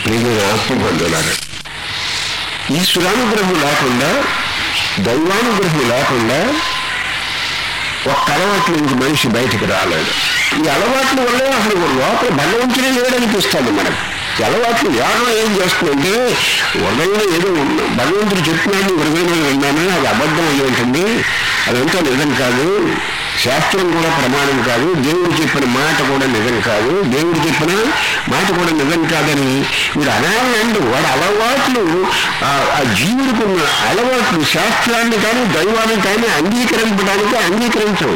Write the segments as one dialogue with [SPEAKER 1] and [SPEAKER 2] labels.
[SPEAKER 1] ప్రియమైన ఆత్మబంధువులారా ఈశ్వరానుగ్రహం లేకుండా దైవానుగ్రహం లేకుండా ఒక్క అలవాట్ల నుంచి మనిషి బయటికి రాలేడు ఈ అలవాట్ల వల్లే అసలు లోపల భగవంతుడే లేడనిపిస్తుంది మనకు ఈ అలవాట్లు యోగం ఏం చేస్తుందంటే హృదయంలో ఏదో ఉన్న భగవంతుడు చెప్తున్నాడు హృదయంలో విన్నాను అది అబద్ధం అయి ఉంటుంది అదంతా నిజం కాదు శాస్త్రం కూడా ప్రమాణం కాదు దేవుడు చెప్పిన మాట కూడా నిజం కాదు దేవుడు చెప్పిన మాట కూడా నిజం కాదని వీడు అనాలండి వాడు అలవాట్లు ఆ- ఆ జీవుడికి ఉన్న అలవాట్లు శాస్త్రాన్ని కానీ దైవాన్ని కానీ అంగీకరించడానికి అంగీకరించవు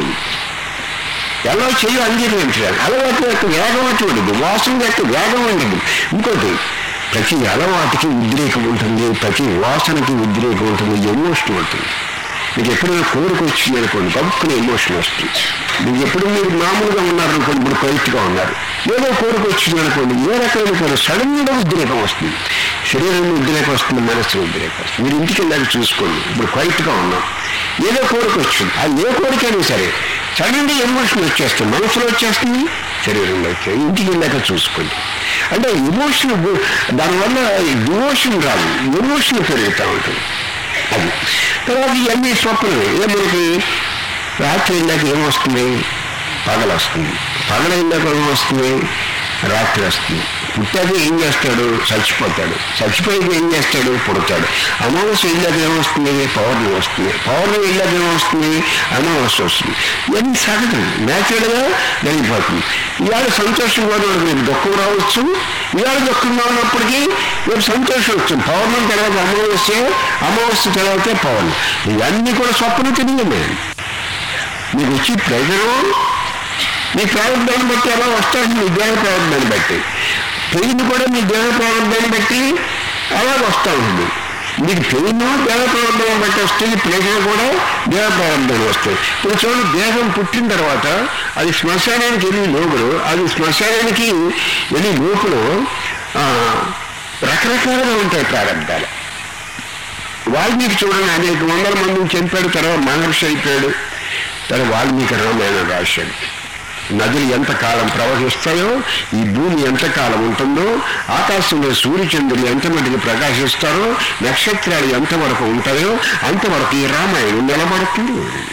[SPEAKER 1] ఎలా చేయ అంగీకరించాలి అలవాటు యొక్క వేగం అటువంటిది వాసన యొక్క వేగం ఉండదు ఇంకోటి ప్రతి అలవాటుకి ఉద్రేకం ఉంటుంది ప్రతి వాసనకి ఉద్రేకం ఉంటుంది ఎమోషన్ ఉంటుంది మీకు ఎప్పుడైనా కోరిక వచ్చింది అనుకోండి గొప్పని ఎమోషన్ వస్తుంది మీకు ఎప్పుడు మీరు మామూలుగా ఉన్నారనుకోండి ఇప్పుడు క్వైట్గా ఉన్నారు ఏదో కోరిక వచ్చింది అనుకోండి ఏ రకమైన కోరిక సడన్గా ఉద్రేకం వస్తుంది శరీరంలో ఉద్రేకం వస్తుంది మనసులో ఉద్రేకం వస్తుంది మీరు ఇంటికి వెళ్ళాక చూసుకోండి ఇప్పుడు క్వైట్గా ఉన్నాం ఏదో కోరిక వచ్చింది అది ఏ కోరికైనా సరే సడన్గా ఎమోషన్ వచ్చేస్తుంది మనసులో వచ్చేస్తుంది శరీరంలో వచ్చేది ఇంటికి వెళ్ళాక చూసుకోండి అంటే ఎమోషన్ దానివల్ల డివోషన్ రాదు ఎమోషన్ పెరుగుతూ ఉంటుంది అది తర్వాత ఇవన్నీ స్వప్నమే ఏ మనకి రాత్రి వెళ్ళాక ఏమొస్తుంది పగలు వస్తుంది పగలు వెళ్ళాక ఏమొస్తుంది రాత్రి వస్తుంది పుట్టాక ఏం చేస్తాడు చచ్చిపోతాడు చచ్చిపోయాక ఏం చేస్తాడు పుడతాడు అమావాస్య వెళ్ళాక ఏమొస్తుంది పౌర్ణమి వస్తుంది పౌర్ణమి వెళ్ళాక ఏమొస్తుంది అమావాస్య వస్తుంది ఇవన్నీ సహజం న్యాచురల్గా జరిగిపోతుంది ఇవాళ సంతోషంగా ఉన్నప్పుడు రేపు దుఃఖం రావచ్చు ఇవాళ దుఃఖంగా ఉన్నప్పటికీ రేపు సంతోషం వస్తుంది పౌర్ణమి తర్వాత అమావాస్య అమావాస్య తర్వాత పౌర్ణమి ఇవన్నీ కూడా స్వప్న తెలియమే మీకు వచ్చి ప్రెజరు మీ ప్రారంభాన్ని బట్టి ఎలా వస్తాడు మీ దేహ ప్రారంభాన్ని బట్టి పెయిన్ కూడా మీ దేహ ప్రారంభాన్ని బట్టి అలాగ వస్తూ ఉంటుంది మీకు పెయిన్ దేహ ప్రారంభాన్ని బట్టి వస్తుంది ప్రెషర్ కూడా దేహ ప్రారంభాన్ని వస్తుంది ఇప్పుడు చూడండి దేహం పుట్టిన తర్వాత అది శ్మశానానికి వెళ్ళి లోపల అది శ్మశానానికి వెళ్ళి లోపల ఆ, రకరకాలుగా ఉంటాయి ప్రారంభాలు వాల్మీకి చూడండి అనేక వందల మందిని చంపాడు తర్వాత మహర్షి అయిపోయాడు తర్వాత వాల్మీకి రామాయణం రాశాడు నదులు ఎంత కాలం ప్రవహిస్తాయో ఈ భూమి ఎంత కాలం ఉంటుందో ఆకాశంలో సూర్యచంద్రులు ఎంత మటుకు ప్రకాశిస్తారో నక్షత్రాలు ఎంతవరకు ఉంటాయో అంతవరకు ఈ రామాయణం నిలబడుతుంది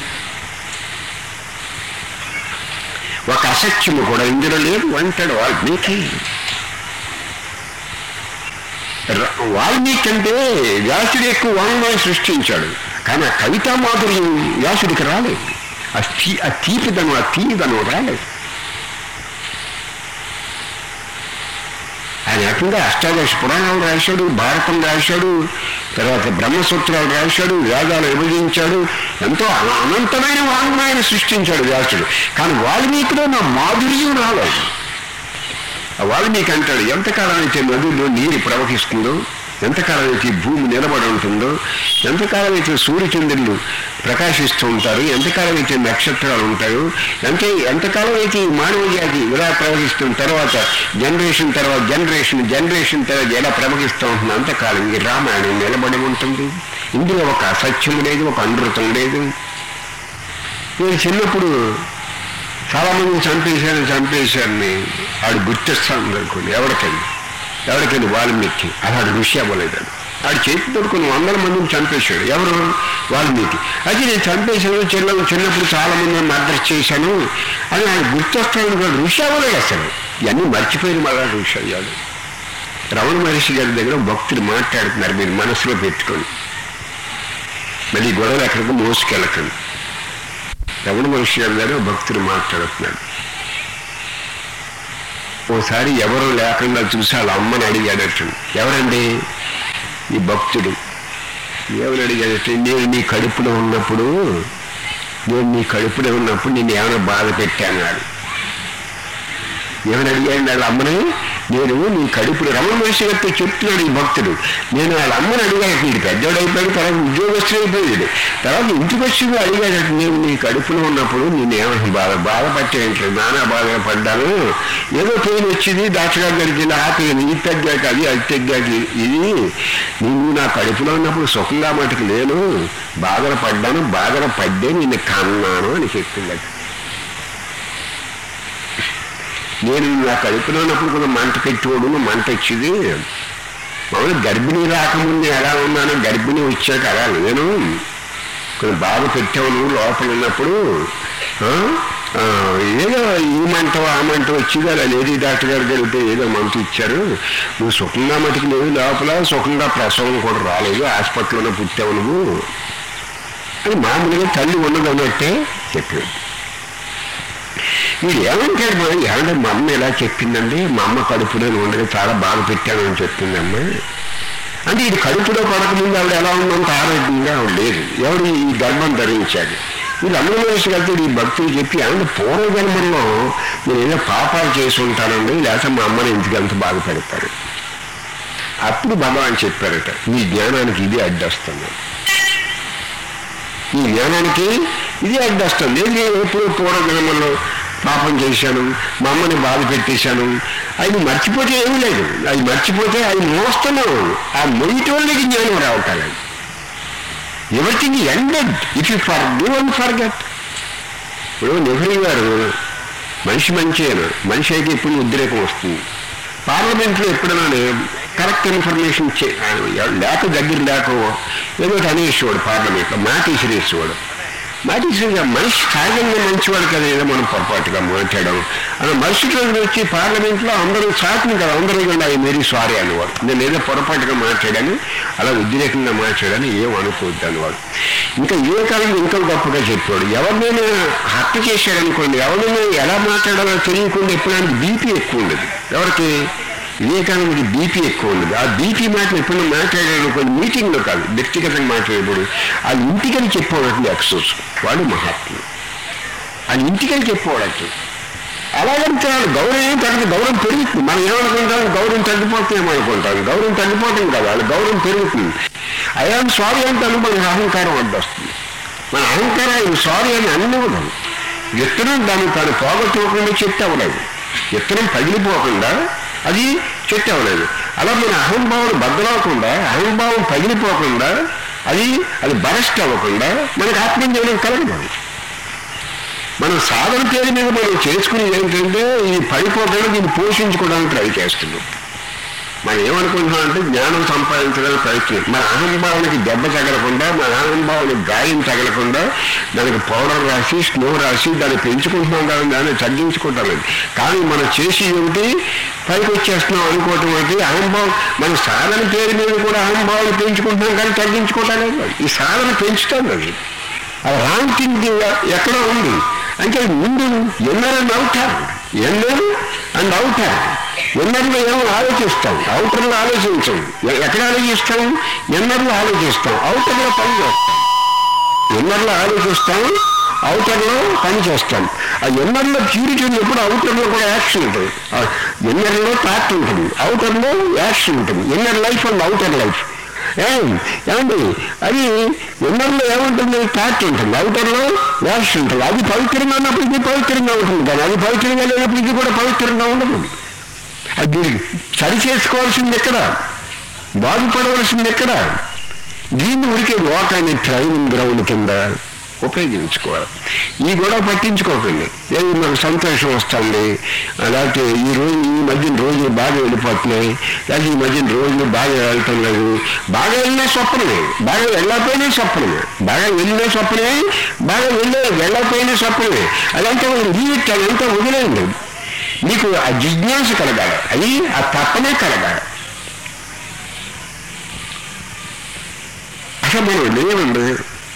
[SPEAKER 1] ఒక అసత్యము కూడా ఇందులో లేదు అంటాడు వాల్మీకి ర- వాల్మీకి అంటే వ్యాసుడు ఎక్కువ వాంగ్మయం సృష్టించాడు కానీ ఆ కవితా మాధుర్యం వ్యాసుడికి రాలేదు ఆ తీ ఆ తీపిదనం ఆ తీయదనం రాలేదు ఆయన ఏకంగా అష్టాదశ పురాణాలు రాశాడు భారతం రాశాడు తర్వాత బ్రహ్మసూత్రాలు రాశాడు వేదాలు విభజించాడు ఎంతో అన- అనంతమైన వాంగ్మయాన్ని సృష్టించాడు వ్యాసుడు కానీ వాల్మీకిలో నా మాధుర్యం రాలేదు ఆ వాల్మీకి అంటాడు ఎంతకాలం అయితే నదుల్లో నీరు ప్రవహిస్తుందో ఎంతకాలం అయితే ఈ భూమి నిలబడి ఉంటుందో ఎంతకాలం అయితే సూర్యచంద్రులు ప్రకాశిస్తూ ఉంటారు ఎంతకాలం అయితే నక్షత్రాలు ఉంటాయో అంటే ఎంతకాలం అయితే ఈ మానవ జాతి ఇలా ప్రవహిస్తున్న తర్వాత జనరేషన్ తర్వాత జనరేషన్ జనరేషన్ తర్వాత ఎలా ప్రవహిస్తూ ఉంటుంది అంతకాలం ఈ రామాయణం నిలబడి ఉంటుంది ఇందులో ఒక అసత్యం లేదు ఒక అనృతం లేదు నేను చిన్నప్పుడు చాలా మంది చంపేశాను చంపేశారని ఆడు గుర్తిస్తాను అనుకోండి ఎవరికైనా ఎవరికైనా వాల్మీకి అలాంటి ఋషి అవ్వలేదాడు ఆడు చేతి దొరుకుని వందల మందిని చంపేశాడు ఎవరు వాల్మీకి అయితే నేను చంపేశాను చిన్న చిన్నప్పుడు చాలా మందిని మర్డర్ చేశాను అని ఆయన గుర్తొస్తాను కూడా ఋషి అవ్వలేదు అసలు ఇవన్నీ మర్చిపోయిన మళ్ళా ఋషి అయ్యాడు రమణ మహర్షి గారి దగ్గర భక్తులు మాట్లాడుతున్నారు మీరు మనసులో పెట్టుకొని మళ్ళీ ఈ గొడవలు ఎక్కడికి మోసుకెళ్ళకండి రమణ మహర్షి గారి దగ్గర భక్తులు మాట్లాడుతున్నాడు ఓసారి ఎవరు లేకుండా చూసి వాళ్ళ అమ్మని అడిగాడట ఎవరండి ఈ భక్తుడు ఎవరు అడిగాడట నేను నీ కడుపులో ఉన్నప్పుడు నేను నీ కడుపులో ఉన్నప్పుడు నేను ఏమైనా బాధ పెట్టాను ఏమని అడిగాడు వాళ్ళ అమ్మని నేను నీ కడుపులో రమణ మహర్షి గారితో చెప్తున్నాడు ఈ భక్తుడు నేను వాళ్ళ అమ్మని అడిగాడు వీడు పెద్దోడు అయిపోయాడు తర్వాత ఉద్యోగస్తుడు అయిపోయాడు తర్వాత ఇంటికి వచ్చి అడిగాడట నేను నీ కడుపులో ఉన్నప్పుడు నేను ఏమైనా బాధ బాధపట్టేంటి నానా బాధ పడ్డాను ఏదో పెయిన్ వచ్చింది డాక్టర్ గారి దగ్గరికి వెళ్ళి ఆ పెయిన్ ఇది తగ్గాక అది అది తగ్గాక ఇది నువ్వు నా కడుపులో ఉన్నప్పుడు సుఖంగా మటుకు లేను బాధలు పడ్డాను బాధలు పడ్డే నిన్ను కన్నాను అని చెప్పిందట నేను నా కడుపులోనప్పుడు కూడా మంట పెట్టేవాడు మంట వచ్చేది మామూలు గర్భిణీ రాకముందు ఎలా ఉన్నానో గర్భిణీ వచ్చాక అలా నేను కొన్ని బాగా పెట్టావు నువ్వు లోపల ఉన్నప్పుడు ఆ, ఆ, ఏదో ఈ మంట ఆ మంట వచ్చింది అలా లేడీ డాక్టర్ గారికి వెళ్తే ఏదో మంట ఇచ్చారు నువ్వు సుఖంగా మటుకు లేవు లోపల సుఖంగా ప్రసవం కూడా రాలేదు హాస్పిటల్లోనే పుట్టావు నువ్వు అని మామూలుగా తల్లి ఉన్నది అన్నట్టే చెప్పాడు వీడు ఏమంటాడు మా ఏమంటే మా అమ్మ ఎలా చెప్పిందండి మా అమ్మ కడుపులో ఉండగా చాలా బాగా పెట్టానని చెప్పిందమ్మ అంటే ఇది కడుపులో పడకముందు ఆవిడ ఎలా ఉందంత ఆరోగ్యంగా ఆవిడ లేదు ఎవరు ఈ గర్భం ధరించాడు వీళ్ళు అందరూ కలిసి ఈ భక్తులు చెప్పి అంటే పూర్వజన్మల్లో నేను ఏదో పాపాలు చేసి ఉంటానండి లేకపోతే మా అమ్మని ఇంటికి అంత బాగా పెడతారు అప్పుడు భగవాన్ చెప్పారట మీ జ్ఞానానికి ఇది అడ్డొస్తుంది ఈ జ్ఞానానికి ఇది అడ్డొస్తుంది నేను ఎప్పుడు పూర్వజన్మలో పాపం చేశాను మా అమ్మని బాధ పెట్టేశాను అది మర్చిపోతే ఏమీ లేదు అది మర్చిపోతే అది మోస్తున్నావు ఆ మొయ్యటోళ్ళకి జ్ఞానం రావటాలి everything ended if you forgive and forget ఇప్పుడు నెహ్రూ గారు మనిషి మంచేనా మనిషి అయితే ఇప్పుడు ఉద్రేకం వస్తుంది పార్లమెంట్లో ఎప్పుడైనా కరెక్ట్ ఇన్ఫర్మేషన్ లేక దగ్గర లేక ఏదో ఒకటి అనేసేవాడు పార్లమెంట్లో మాట ఇసిరేసేవాడు మాట ఇసిరే మనిషి సహజంగా మంచివాడు కదా ఏదో మనం పొరపాటుగా మాట్లాడడం అలా మరుసటి రోజున వచ్చి పార్లమెంట్లో అందరూ చాటును కదా అందరూ కూడా అవి మేరీ సారీ అనేవాడు నేను ఏదో పొరపాటుగా మాట్లాడాను అలా ఉద్రేకంగా మాట్లాడాను ఏం అనుకోవద్దు అనేవాడు ఇంకా ఏ కాలం ఇంకా గొప్పగా చెప్పాడు ఎవరినైనా హత్య చేశాడనుకోండి ఎవరినైనా ఎలా మాట్లాడాలో తెలియకుండా ఎప్పుడైనా బీపీ ఎక్కువ ఉండదు ఎవరికి వివేకానందకి బీపీ ఎక్కువ ఉండదు ఆ బీపీ మాటలు ఎప్పుడైనా మాట్లాడాడు కొన్ని మీటింగ్లో కాదు వ్యక్తిగతంగా మాట్లాడేప్పుడు ఆ ఇంటికని చెప్పేవాడు ఎక్సోస్ వాడు మహాత్ముడు ఆ ఇంటికని చెప్పేవాడు అలాగంటే వాళ్ళు గౌరవం ఏం తగ్గదు గౌరవం పెరుగుతుంది మనం ఏమనుకుంటాం గౌరవం తగ్గిపోతుందేమో అనుకుంటాం గౌరవం తగ్గిపోతుంది కదా వాళ్ళ గౌరవం పెరుగుతుంది అయాం సారీ అంటే మనకి అహంకారం అడ్డొస్తుంది మన అహంకారం ఆయన సారీ అని అన్నివ్వడం విత్తనం దాన్ని తాను పోగొట్టుకోకుండా చెట్టు అవ్వలేదు విత్తనం పగిలిపోకుండా అది చెట్టు అవ్వలేదు అలా మన అహంభావం బద్దలవకుండా అహంభావం పగిలిపోకుండా అది అది బరస్ట్ అవ్వకుండా మనకు ఆత్మజ్ఞానం కలగదు మనం సాధన పేరు మీద మనం చేసుకునేది ఏంటంటే ఇది పడిపోకుండా దీన్ని పోషించుకోవడానికి ట్రై చేస్తున్నాం మనం ఏమనుకుంటున్నాం అంటే జ్ఞానం సంపాదించడానికి ప్రయత్నం మన అహంభావానికి దెబ్బ తగలకుండా మన అహంభావానికి గాయం తగలకుండా దానికి పౌడర్ రాసి స్నో రాసి దాన్ని పెంచుకుంటున్నాం కానీ దాన్ని తగ్గించుకుంటాం లేదు కానీ మనం చేసి ఏమిటి పైకి వచ్చేస్తున్నాం అనుకోవటం అంటే అహంభావం మన సాధన పేరు మీద కూడా అహంభావాన్ని పెంచుకుంటున్నాం కానీ తగ్గించుకోవటం లేదు ఈ సాధన పెంచుతాం అది అది రాంగ్ థింగ్ ఎక్కడో ఉంది అంటే ముందు inner and outer inner and outer ఎన్నర్లో ఏమో ఆలోచిస్తాం అవుటర్లో ఆలోచించాం ఎ- ఎక్కడ ఆలోచిస్తాం ఎన్నర్లో ఆలోచిస్తాం అవుటర్లో పని చేస్తాం ఎన్నర్లో ఆలోచిస్తాం అవుటర్లో పని చేస్తాం ఆ ఎన్నర్లో ప్యూరిటీ ఉన్నప్పుడు అవుటర్లో కూడా యాక్షన్ ఉంటుంది ఆ ఎన్నర్లో థాట్ ఉంటుంది అవుటర్లో యాక్షన్ ఉంటుంది inner life and outer life ఏం ఏమండి అది ఎన్నర్లో ఏముంటుంది థాట్ ఉంటుంది అవుటర్లో యాక్షన్ ఉంటుంది అది పవిత్రంగా ఉన్నప్పుడు ఇది పవిత్రంగా ఉంటుంది కానీ అది పవిత్రంగా లేనప్పుడు ఇది కూడా పవిత్రంగా ఉండదు అది సరి చేసుకోవాల్సింది ఎక్కడ బాగుపడవలసింది ఎక్కడ దీన్ని ఉడికే లోకాన్ని ట్రైనింగ్ గ్రౌండ్ కింద ఉపయోగించుకోవాలి ఈ గొడవ పట్టించుకోకండి ఏది మనకు సంతోషం వస్తుంది లేకపోతే ఈ రోజు ఈ మధ్యన రోజులు బాగా వెళ్ళిపోతున్నాయి లేకపోతే ఈ మధ్యన రోజులు బాగా వెళ్ళటం లేదు బాగా వెళ్ళినా స్వప్నమే బాగా వెళ్ళకపోయినా స్వప్నమే బాగా వెళ్ళినా స్వప్నమే బాగా వెళ్ళే వెళ్ళకపోయినా స్వప్నమే అదంతా లీట్ అదంతా వదిలేయండి మీకు ఆ జిజ్ఞాస కలగాలి అది ఆ తప్పనే కలగాలి అసలు మనం లేవండి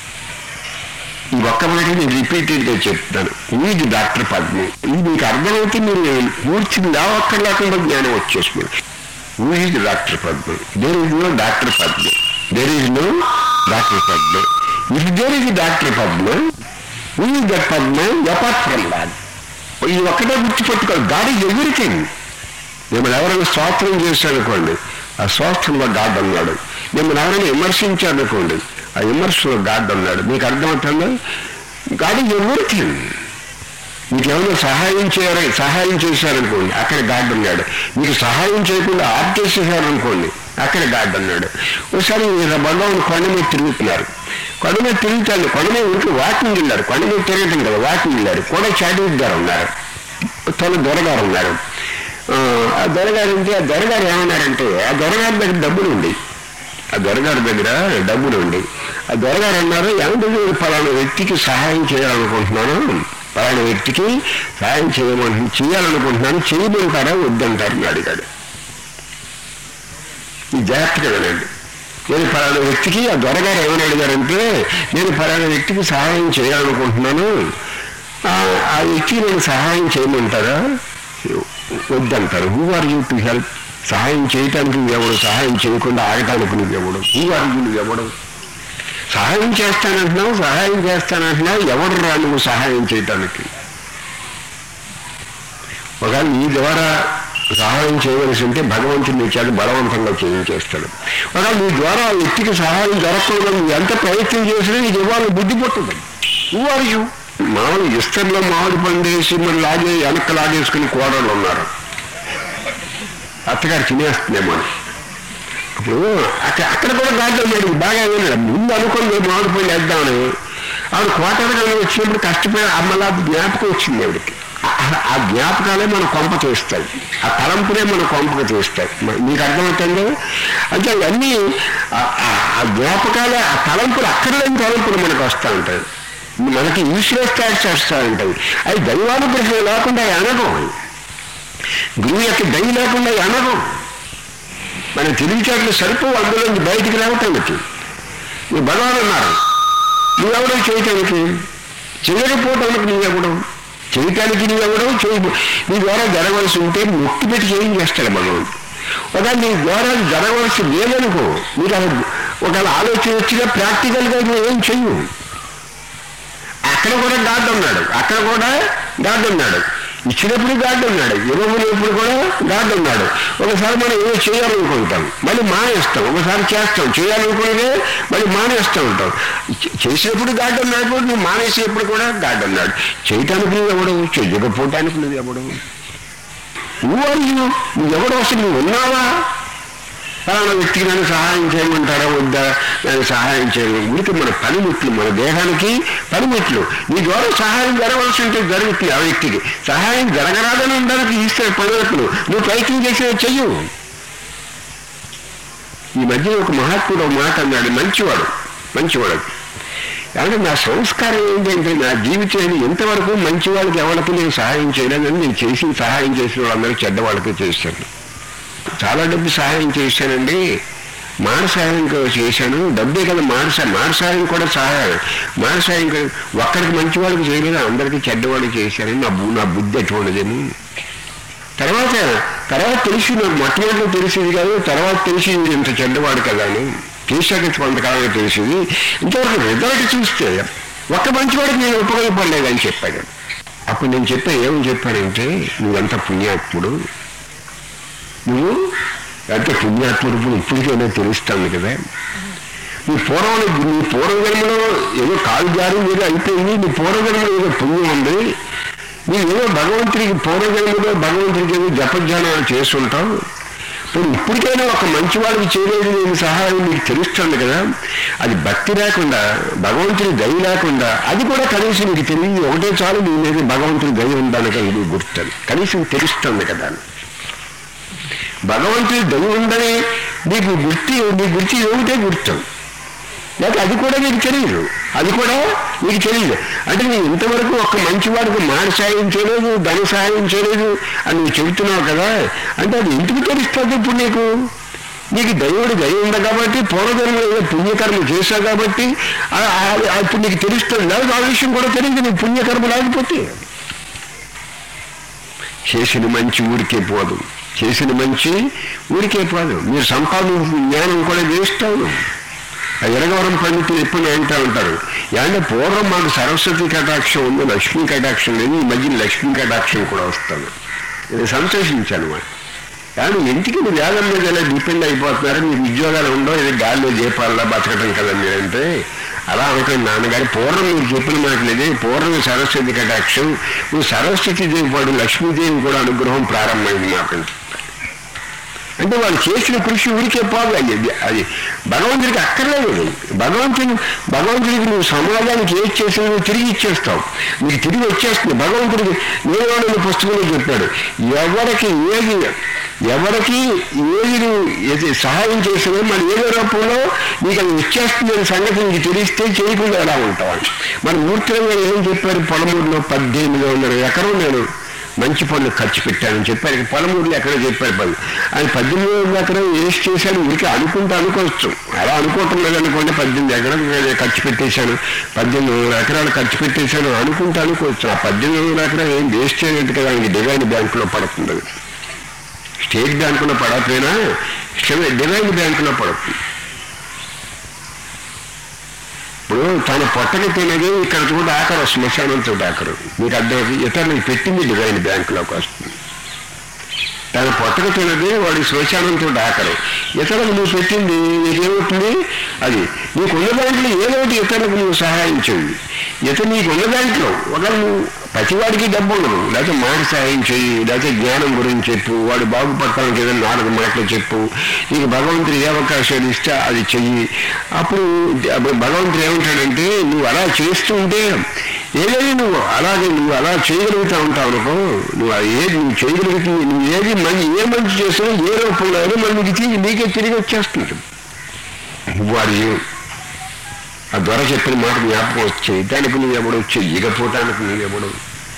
[SPEAKER 1] ఈ ఒక్క మాట నేను రిపీటెడ్గా చెప్తాను ఇది డాక్టర్ పద్మ ఇది మీకు అర్థమవుతే మీరు కూర్చుని ఒక్కడ లేకుండా జ్ఞానం వచ్చేస్తుంది ఇది doctor Padma there is no doctor Padma there is no doctor Padma if there is doctor Padma we that Padma apart from that ఇది ఒక్కటే గుర్తుపెట్టుకోవాలి గాడ్ ఈజ్ ఎవ్రీథింగ్ మిమ్మల్ని ఎవరైనా స్వాతంత్రం చేశారనుకోండి ఆ స్వాస్థ్యంలో గాడ్ అన్నాడు మిమ్మల్ని ఎవరైనా విమర్శించారనుకోండి ఆ విమర్శలో గాడ్ అన్నాడు మీకు అర్థమవుతుందా గాడ్ ఈజ్ ఎవ్రీథింగ్ మీకు ఏమైనా సహాయం చేయాలి సహాయం చేశారనుకోండి అక్కడ గాడ్ ఉన్నాడు మీకు సహాయం చేయకుండా ఆప్ చేసేసారనుకోండి అక్కడ గాడ్ అన్నాడు ఒకసారి భగవాన్ కొండ మీద తిరుగుతున్నారు కొండ మీద తిరుగుతాడు కొండ మీద ఇంట్లో వాకింగ్ వెళ్ళారు కొండ మీద తిరగటం కదా వాకింగ్ వెళ్ళారు కూడా చాటింగ్ గారు ఉన్నారు తన దొరగారు ఉన్నారు ఆ, ఆ దొరగారు ఉంటే ఆ దొరగారు ఏమన్నారంటే ఆ దొరగారి దగ్గర డబ్బులు ఉంది ఆ దొరగారి దగ్గర డబ్బులు ఉంది ఆ దొరగారు అన్నారు ఏమంటే నేను పలానా వ్యక్తికి సహాయం చేయాలనుకుంటున్నాను పలానా వ్యక్తికి సహాయం చేయమని చేయాలనుకుంటున్నాను చేయమంటారా వద్దంటారు అని అడిగాడు ఈ జాగ్రత్తగా వినండి నేను పలానా వ్యక్తికి ఆ దొరగారు ఏమని అడిగారంటే నేను పలానా వ్యక్తికి సహాయం చేయాలనుకుంటున్నాను ఆ ఆ వ్యక్తికి నేను సహాయం చేయమంటారా వద్దంటారు who are you to help సహాయం చేయటానికి నువ్వెవడు సహాయం చేయకుండా ఆగటానికి నువ్వెవడు హూ ఆర్ యూ నువ్వెవడు సహాయం చేస్తానంటున్నావు సహాయం చేస్తానంటున్నావు ఎవడు రా నువ్వు సహాయం చేయటానికి ఒకవేళ నీ ద్వారా సహాయం చేయవలసి ఉంటే భగవంతుడు నీ చేత బలవంతంగా చేయించేస్తాడు ఒకవేళ నీ ద్వారా ఆ వ్యక్తికి సహాయం జరగకూడదు నువ్వు ఎంత ప్రయత్నం చేసినా నీకు ఇవ్వాలి బుద్ధి పుట్టదు హూ ఆర్ యూ మామూలు ఇస్తర్లో మామిడి పండేసి మరి లాగే వెనక్కి లాగేసుకుని కోడలు ఉన్నారు అత్తగారు తినేస్తుందేమో అని. ఇప్పుడు అక్కడ అక్కడ కూడా గార్డెన్ మేడం బాగా విన్నాడు ముందు అనుకుని మామిడి పండు వేద్దామని ఆవిడ కోటగా వచ్చినప్పుడు కష్టపడి అమ్మలా జ్ఞాపకం వచ్చింది ఆవిడకి ఆ- ఆ జ్ఞాపకాలే మన కొంప చేస్తాయి ఆ తలంపులే మన కొంపకు చేస్తాయి మ- మీకు అర్థమవుతుంది అంటే అవన్నీ ఆ- ఆ- ఆ జ్ఞాపకాలే ఆ తలంపులు అక్కర్లేని తలంపులు మనకు వస్తూ ఉంటాయి మనకి యూస్లెస్ థాట్స్ వస్తూ ఉంటాయి అవి దైవానుగ్రహం లేకుండా అవి అనగం గురువు యొక్క దయ లేకుండా అవి అనగం మన తెలివితేటలు సరిపోవు అందులోంచి బయటికి రావటానికి నువ్వు భగవాన్ అన్నారు నువ్వెవడో చేయటానికి చేయకపోవటానికి నువ్వెవడం చేయటానికి నువ్వెవడం చేయ నీ ద్వారా జరగవలసి ఉంటే ముక్తి పెట్టి చేయం చేస్తాడు భగవంతుడు ఒకవేళ నీ ద్వారా జరగవలసి లేదనుకో నీకు అలా ఒకవేళ ఆలోచన వచ్చినా ప్రాక్టికల్గా నువ్వు ఏం చెయ్యు అక్కడ కూడా గాడ్ ఉన్నాడు అక్కడ కూడా గాడ్ ఉన్నాడు ఇచ్చినప్పుడు గాడ్ ఉన్నాడు ఇవ్వబడినప్పుడు కూడా గాడ్ ఉన్నాడు ఒకసారి మనం ఏదో చేయాలనుకుంటాం మళ్ళీ మానేస్తాం ఒకసారి చేస్తాం చేయాలనుకుంటే మళ్ళీ మానేస్తూ ఉంటాం చే- చేసినప్పుడు గాడ్ ఉన్నాడు నువ్వు మానేసేప్పుడు కూడా గాడ్ ఉన్నాడు చేయటానికి నువ్వు ఎవడవు చెయ్యకపోవటానికి నువ్వు ఎవడవు నువ్వు అయ్యు నువ్వు ఎవడు అసలు నువ్వు ఉన్నావా ఫలానా వ్యక్తికి నన్ను సహాయం చేయమంటారా వద్దా నన్ను సహాయం చేయడం గురికి మన పనిముట్లు మన దేహానికి పనిముట్లు నీ ద్వారా సహాయం జరగవలసి ఉంటే జరుగుతుంది ఆ వ్యక్తికి సహాయం జరగరాదని ఉండడానికి ఈశ్వర పనిముట్లు నువ్వు ప్రయత్నం చేసే చెయ్యు ఈ మధ్య ఒక మహాత్ముడు ఒక మాట అన్నాడు మంచివాడు మంచివాడు అంటే నా సంస్కారం ఏంటంటే నా జీవితాన్ని ఎంతవరకు మంచి వాళ్ళకి ఎవరికి నేను సహాయం చేయలేదని నేను చేసి సహాయం చేసిన వాళ్ళందరూ చెడ్డ వాళ్ళకే చేశాను చాలా డబ్బు సహాయం చేశానండి మాట సహాయం కూడా చేశాను డబ్బే కదా మాట సహాయం మాట సహాయం కూడా సహాయం మాట సహాయం కూడా ఒక్కడికి మంచి వాళ్ళకి చేయలేదు అందరికీ చెడ్డవాళ్ళకి చేశానని నా బు- నా బుద్ధి అటువంటిదేమో తర్వాత తర్వాత తెలిసి నాకు మొట్టమొదటి తెలిసింది కాదు తర్వాత తెలిసి వీడు ఇంత చెడ్డవాడు కదా అని చేశాక కొంతకాలంగా తెలిసింది ఇంతవరకు రిజల్ట్ చూస్తే ఒక్క మంచివాడికి నేను ఉపయోగపడలేదని చెప్పాడు అప్పుడు నేను చెప్పా ఏమని చెప్పానంటే నువ్వెంత పుణ్యాత్ముడు నువ్వు ఎంత పుణ్యాత్ముడు ఇప్పటికైనా తెలుస్తాను కదా నీ పూర్వం నీ పూర్వజన్మలో ఏదో కాలు జారి ఏదో అయిపోయింది నీ పూర్వజన్మలో ఏదో పుణ్యం ఉంది నీ ఏదో భగవంతుడికి పూర్వజన్మలో భగవంతుడికి ఏదో జపధ్యానాలు చేస్తుంటావు ఇప్పుడు ఇప్పటికైనా ఒక మంచివాడికి చేయలేదు నేను సహాయం నీకు తెలుస్తుంది కదా అది భక్తి లేకుండా భగవంతుడి దయ లేకుండా అది కూడా కనీసం నీకు తెలియదు ఒకటే చాలు నీ మీద భగవంతుడి దయ ఉందని ఇది గుర్తుంది కనీసం తెలుస్తుంది కదా భగవంతుడి దయ ఉందని నీకు గుర్తి నీ గుర్తి ఏమిటే గుర్తు లేక అది కూడా నీకు తెలియదు అది కూడా నీకు తెలియదు అంటే నేను ఇంతవరకు ఒక మంచివాడికి మాట సాయం చేయలేదు ధన సాయం చేయలేదు అని నువ్వు చెబుతున్నావు కదా అంటే అది ఎందుకు తెలుస్తుంది ఇప్పుడు నీకు నీకు దైవుడు దయ ఉంది కాబట్టి పూర్వజన్మలో ఏదో పుణ్యకర్మ చేశావు కాబట్టి ఆ- ఆ- ఆ ఇప్పుడు నీకు తెలుస్తుంది లేదు ఆ విషయం కూడా తెలియదు నీకు పుణ్యకర్మ లేకపోతే చేసిన మంచి ఊరికే పోదు చేసిన మంచి ఊరికే పోదు మీరు సంపాదించిన జ్ఞానం కూడా వేస్ట్ అవును ఆ ఎరగవరం పండితులు ఎప్పుడు అంటూ ఉంటారు అంటే పూర్వం మాకు సరస్వతి కటాక్షం ఉంది లక్ష్మీ కటాక్షం లేదు ఈ మధ్య లక్ష్మీ కటాక్షం కూడా వస్తుంది నేను సంతోషించాను మరి కానీ ఇంటికి మీరు వేదం మీద ఎలా డిపెండ్ అయిపోతున్నారు మీకు ఉద్యోగాలు ఉండవు ఇది గాల్లో దీపాల్లో బతకటం కదా మీరంటే అలా అనుకోండి నాన్నగారు పూర్వం మీరు చెప్పిన మాట లేదే పూర్వం సరస్వతి కటాక్షం నువ్వు సరస్వతి దేవి పాడు లక్ష్మీదేవి కూడా అనుగ్రహం ప్రారంభమైంది మాకు అంటే వాళ్ళు చేసిన కృషి ఊరికే పోదు అది అది భగవంతుడికి అక్కర్లేదు అది భగవంతుని భగవంతుడికి నువ్వు సమాజానికి ఏది చేసినా నువ్వు తిరిగి ఇచ్చేస్తావు నీకు తిరిగి వచ్చేస్తుంది భగవంతుడికి నేను పుస్తకంలో చెప్పాడు ఎవరికి ఏది ఎవరికి ఏది నువ్వు ఏది సహాయం చేసినా మరి ఏదో రూపంలో నీకు అది ఇచ్చేస్తుంది అనే సంగతి నీకు తెలిస్తే చేయకుండా ఎలా ఉంటావు అని. మన మూర్తిరంగా ఏం చెప్పారు పొలమూరులో పద్దెనిమిది వందల ఎకరం నేను మంచి పనులు ఖర్చు పెట్టానని చెప్పారు ఇక పొలమూరులో ఎక్కడ చెప్పారు పని ఆయన పద్దెనిమిది వందల ఎకరం వేస్ట్ చేశాను ఊరికి అనుకుంటూ అనుకోవచ్చు అలా అనుకోవటం లేదనుకోండి పద్దెనిమిది ఎకరం ఖర్చు పెట్టేశాను పద్దెనిమిది వందల ఎకరాలు ఖర్చు పెట్టేశాను అనుకుంటూ అనుకోవచ్చు ఆ పద్దెనిమిది వందల ఎకరం ఏం వేస్ట్ చేయనట్టు కదా ఆయనకి డివైన్ బ్యాంకులో పడుతుంది అది. స్టేట్ బ్యాంకులో పడకపోయినా స్టె- డివైన్ బ్యాంకులో పడుతుంది ఇప్పుడు తన పొట్టకి తినది ఇక్కడ చూడ ఆఖరు శ్మశానం చూడ ఆఖరు మీకు అర్థం ఇతరులకు పెట్టింది డివైన్ బ్యాంకులోకి వస్తుంది తన పొట్టకు తినది వాడి శ్మశానంతో ఆఖరు ఇతరులకు నువ్వు పెట్టింది నీకేమవుతుంది అది నీకున్న దాంట్లో ఏదో ఒకటి ఇతరులకు నువ్వు సహాయం చేయి ఇతరు నీకున్న దాంట్లో ఒక నువ్వు ప్రతివాడికి డబ్బు ఉండదు లేకపోతే మాట సహాయం చెయ్యి లేకపోతే జ్ఞానం గురించి చెప్పు వాడు బాగుపడటానికి ఏదైనా నాలుగు మాటలు చెప్పు నీకు భగవంతుడు ఏ అవకాశాలు ఇస్తే అది చెయ్యి అప్పుడు అప్పుడు భగవంతుడు ఏమంటాడంటే నువ్వు అలా చేస్తూ ఉంటే ఏదైనా నువ్వు అలాగే నువ్వు అలా చేయగలుగుతా ఉంటావు అనుకో నువ్వు అది ఏది నువ్వు చేయగలుగుతుంది నువ్వు ఏది మంచి ఏ మంచి చేసినా ఏ రూపంలో అయినా మళ్ళీ నీకు తిరిగి నీకే తిరిగి వచ్చేస్తుంది వాడి ఆ దొర చెప్పిన మాట జ్ఞాపకం వచ్చాయి దానికి నువ్వెవడు వచ్చి ఇగపోవటానికి నువ్వెవడు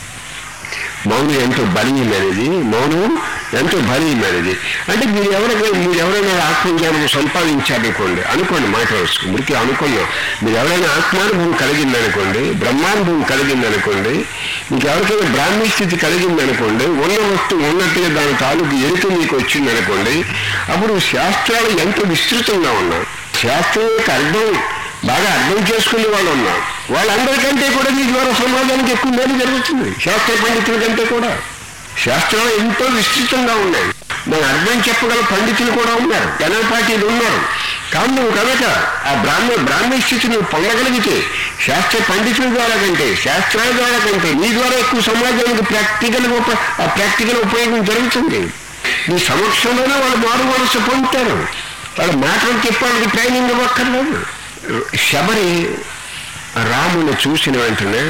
[SPEAKER 1] మౌనం ఎంతో బలీయమైనది మౌనం ఎంతో బలీయమైనది అంటే మీరు ఎవరైనా మీరు ఎవరైనా ఆత్మజ్ఞానం సంపాదించారనుకోండి అనుకోండి మాట వస్తుంది మురికి అనుకున్నాం మీరు ఎవరైనా ఆత్మానుభవం కలిగిందనుకోండి బ్రహ్మానుభవం కలిగిందనుకోండి మీకు ఎవరికైనా బ్రాహ్మీ స్థితి కలిగిందనుకోండి ఉన్న వస్తువు ఉన్నట్టుగా దాని తాలూకు ఎరుక మీకు వచ్చిందనుకోండి అప్పుడు శాస్త్రాలు ఎంతో విస్తృతంగా ఉన్నాయి శాస్త్రం యొక్క అర్థం బాగా అర్థం చేసుకునే వాళ్ళు ఉన్నారు వాళ్ళందరికంటే కూడా మీ ద్వారా సమాజానికి ఎక్కువ మేలు జరుగుతుంది శాస్త్ర పండితుల కంటే కూడా శాస్త్రాలు ఎంతో విస్తృతంగా ఉన్నాయి దాని అర్థం చెప్పగల పండితులు కూడా ఉన్నారు జనపాటీలు ఉన్నారు కానీ నువ్వు కనుక ఆ బ్రాహ్మ బ్రాహ్మణ స్థితి నువ్వు పొందగలిగితే శాస్త్ర పండితుల ద్వారా కంటే శాస్త్రాల ద్వారా కంటే నీ ద్వారా ఎక్కువ సమాజానికి ప్రాక్టికల్ ఉప ఆ ప్రాక్టికల్ ఉపయోగం జరుగుతుంది నీ సమక్షంలోనే వాళ్ళు మారు మనసు పొందుతారు వాళ్ళ మాటలు చెప్పడానికి ట్రైనింగ్ ఇవ్వక్కర్లేదు శబరి రాముని చూసిన వెంటనే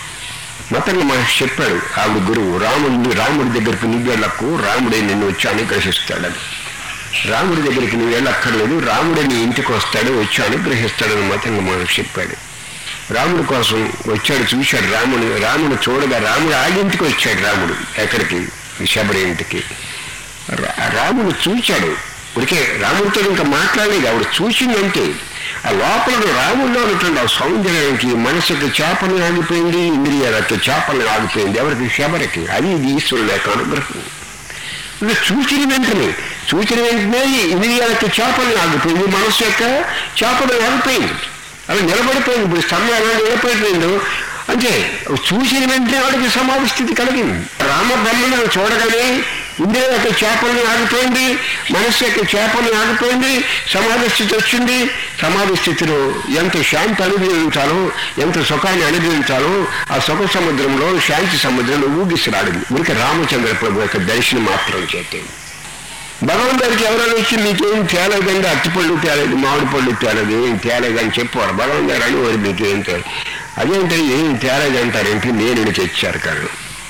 [SPEAKER 1] మతంగా మహర్షి చెప్పాడు ఆవిడ గురువు రాముడిని రాముడి దగ్గరికి నువ్వు వెళ్ళకు రాముడే నిన్ను వచ్చి అనుగ్రహిస్తాడని రాముడి దగ్గరికి నువ్వు వెళ్ళక్కర్లేదు రాముడే నీ ఇంటికి వస్తాడు వచ్చి అనుగ్రహిస్తాడని మతంగా మహర్షి చెప్పాడు రాముడి కోసం వచ్చాడు చూశాడు రాముని రాముని చూడగా రాముడు ఆ ఇంటికి వచ్చాడు రాముడు ఎక్కడికి శబరి ఇంటికి రా- రాముడు చూశాడు ఇప్పటికే రాముడితో ఇంకా మాట్లాడలేదు ఆవిడ చూసిందంటే ఆ లోపల రాముడిలో ఉన్నటువంటి ఆ సౌందర్యానికి మనసుకి చేపలు ఆగిపోయింది ఇంద్రియాలకి చేపలు ఆగిపోయింది ఎవరికి శబరికి అది ఇది ఈశ్వరుడు యొక్క అనుగ్రహం ఇది చూసిన వెంటనే చూసిన వెంటనే ఇంద్రియాలకి చేపలు ఆగిపోయింది మనసు యొక్క చేపలు ఆగిపోయింది అలా నిలబడిపోయింది ఇప్పుడు స్తంభం ఎలా నిలబడిపోయిందో అంటే చూసిన వెంటనే వాడికి సమాధి స్థితి కలిగింది రామబ్రహ్మను చూడగానే ఇంద్రియ యొక్క చేపలను ఆగిపోయింది మనస్సు యొక్క చేపలను ఆగిపోయింది సమాధి స్థితి వచ్చింది సమాధి స్థితిలో ఎంత శాంతి అనుభవించాలో ఎంత సుఖాన్ని అనుభవించాలో ఆ సుఖ సముద్రంలో శాంతి సముద్రంలో ఊగిసలాడింది ఉరికి రామచంద్ర ప్రభు యొక్క దర్శనం మాత్రం చేతింది భగవంతుడికి ఎవరైనా వచ్చి మీకేం తేలేదండి అరటిపళ్ళు తేలేదు మామిడి పళ్ళు తేలేదు ఏం తేలేదని చెప్పారు భగవంతు గారు అని వారు మీకు ఏం తేలేదు అదేంటే ఏం తేలేదంటారేంటి నేను తెచ్చారు కానీ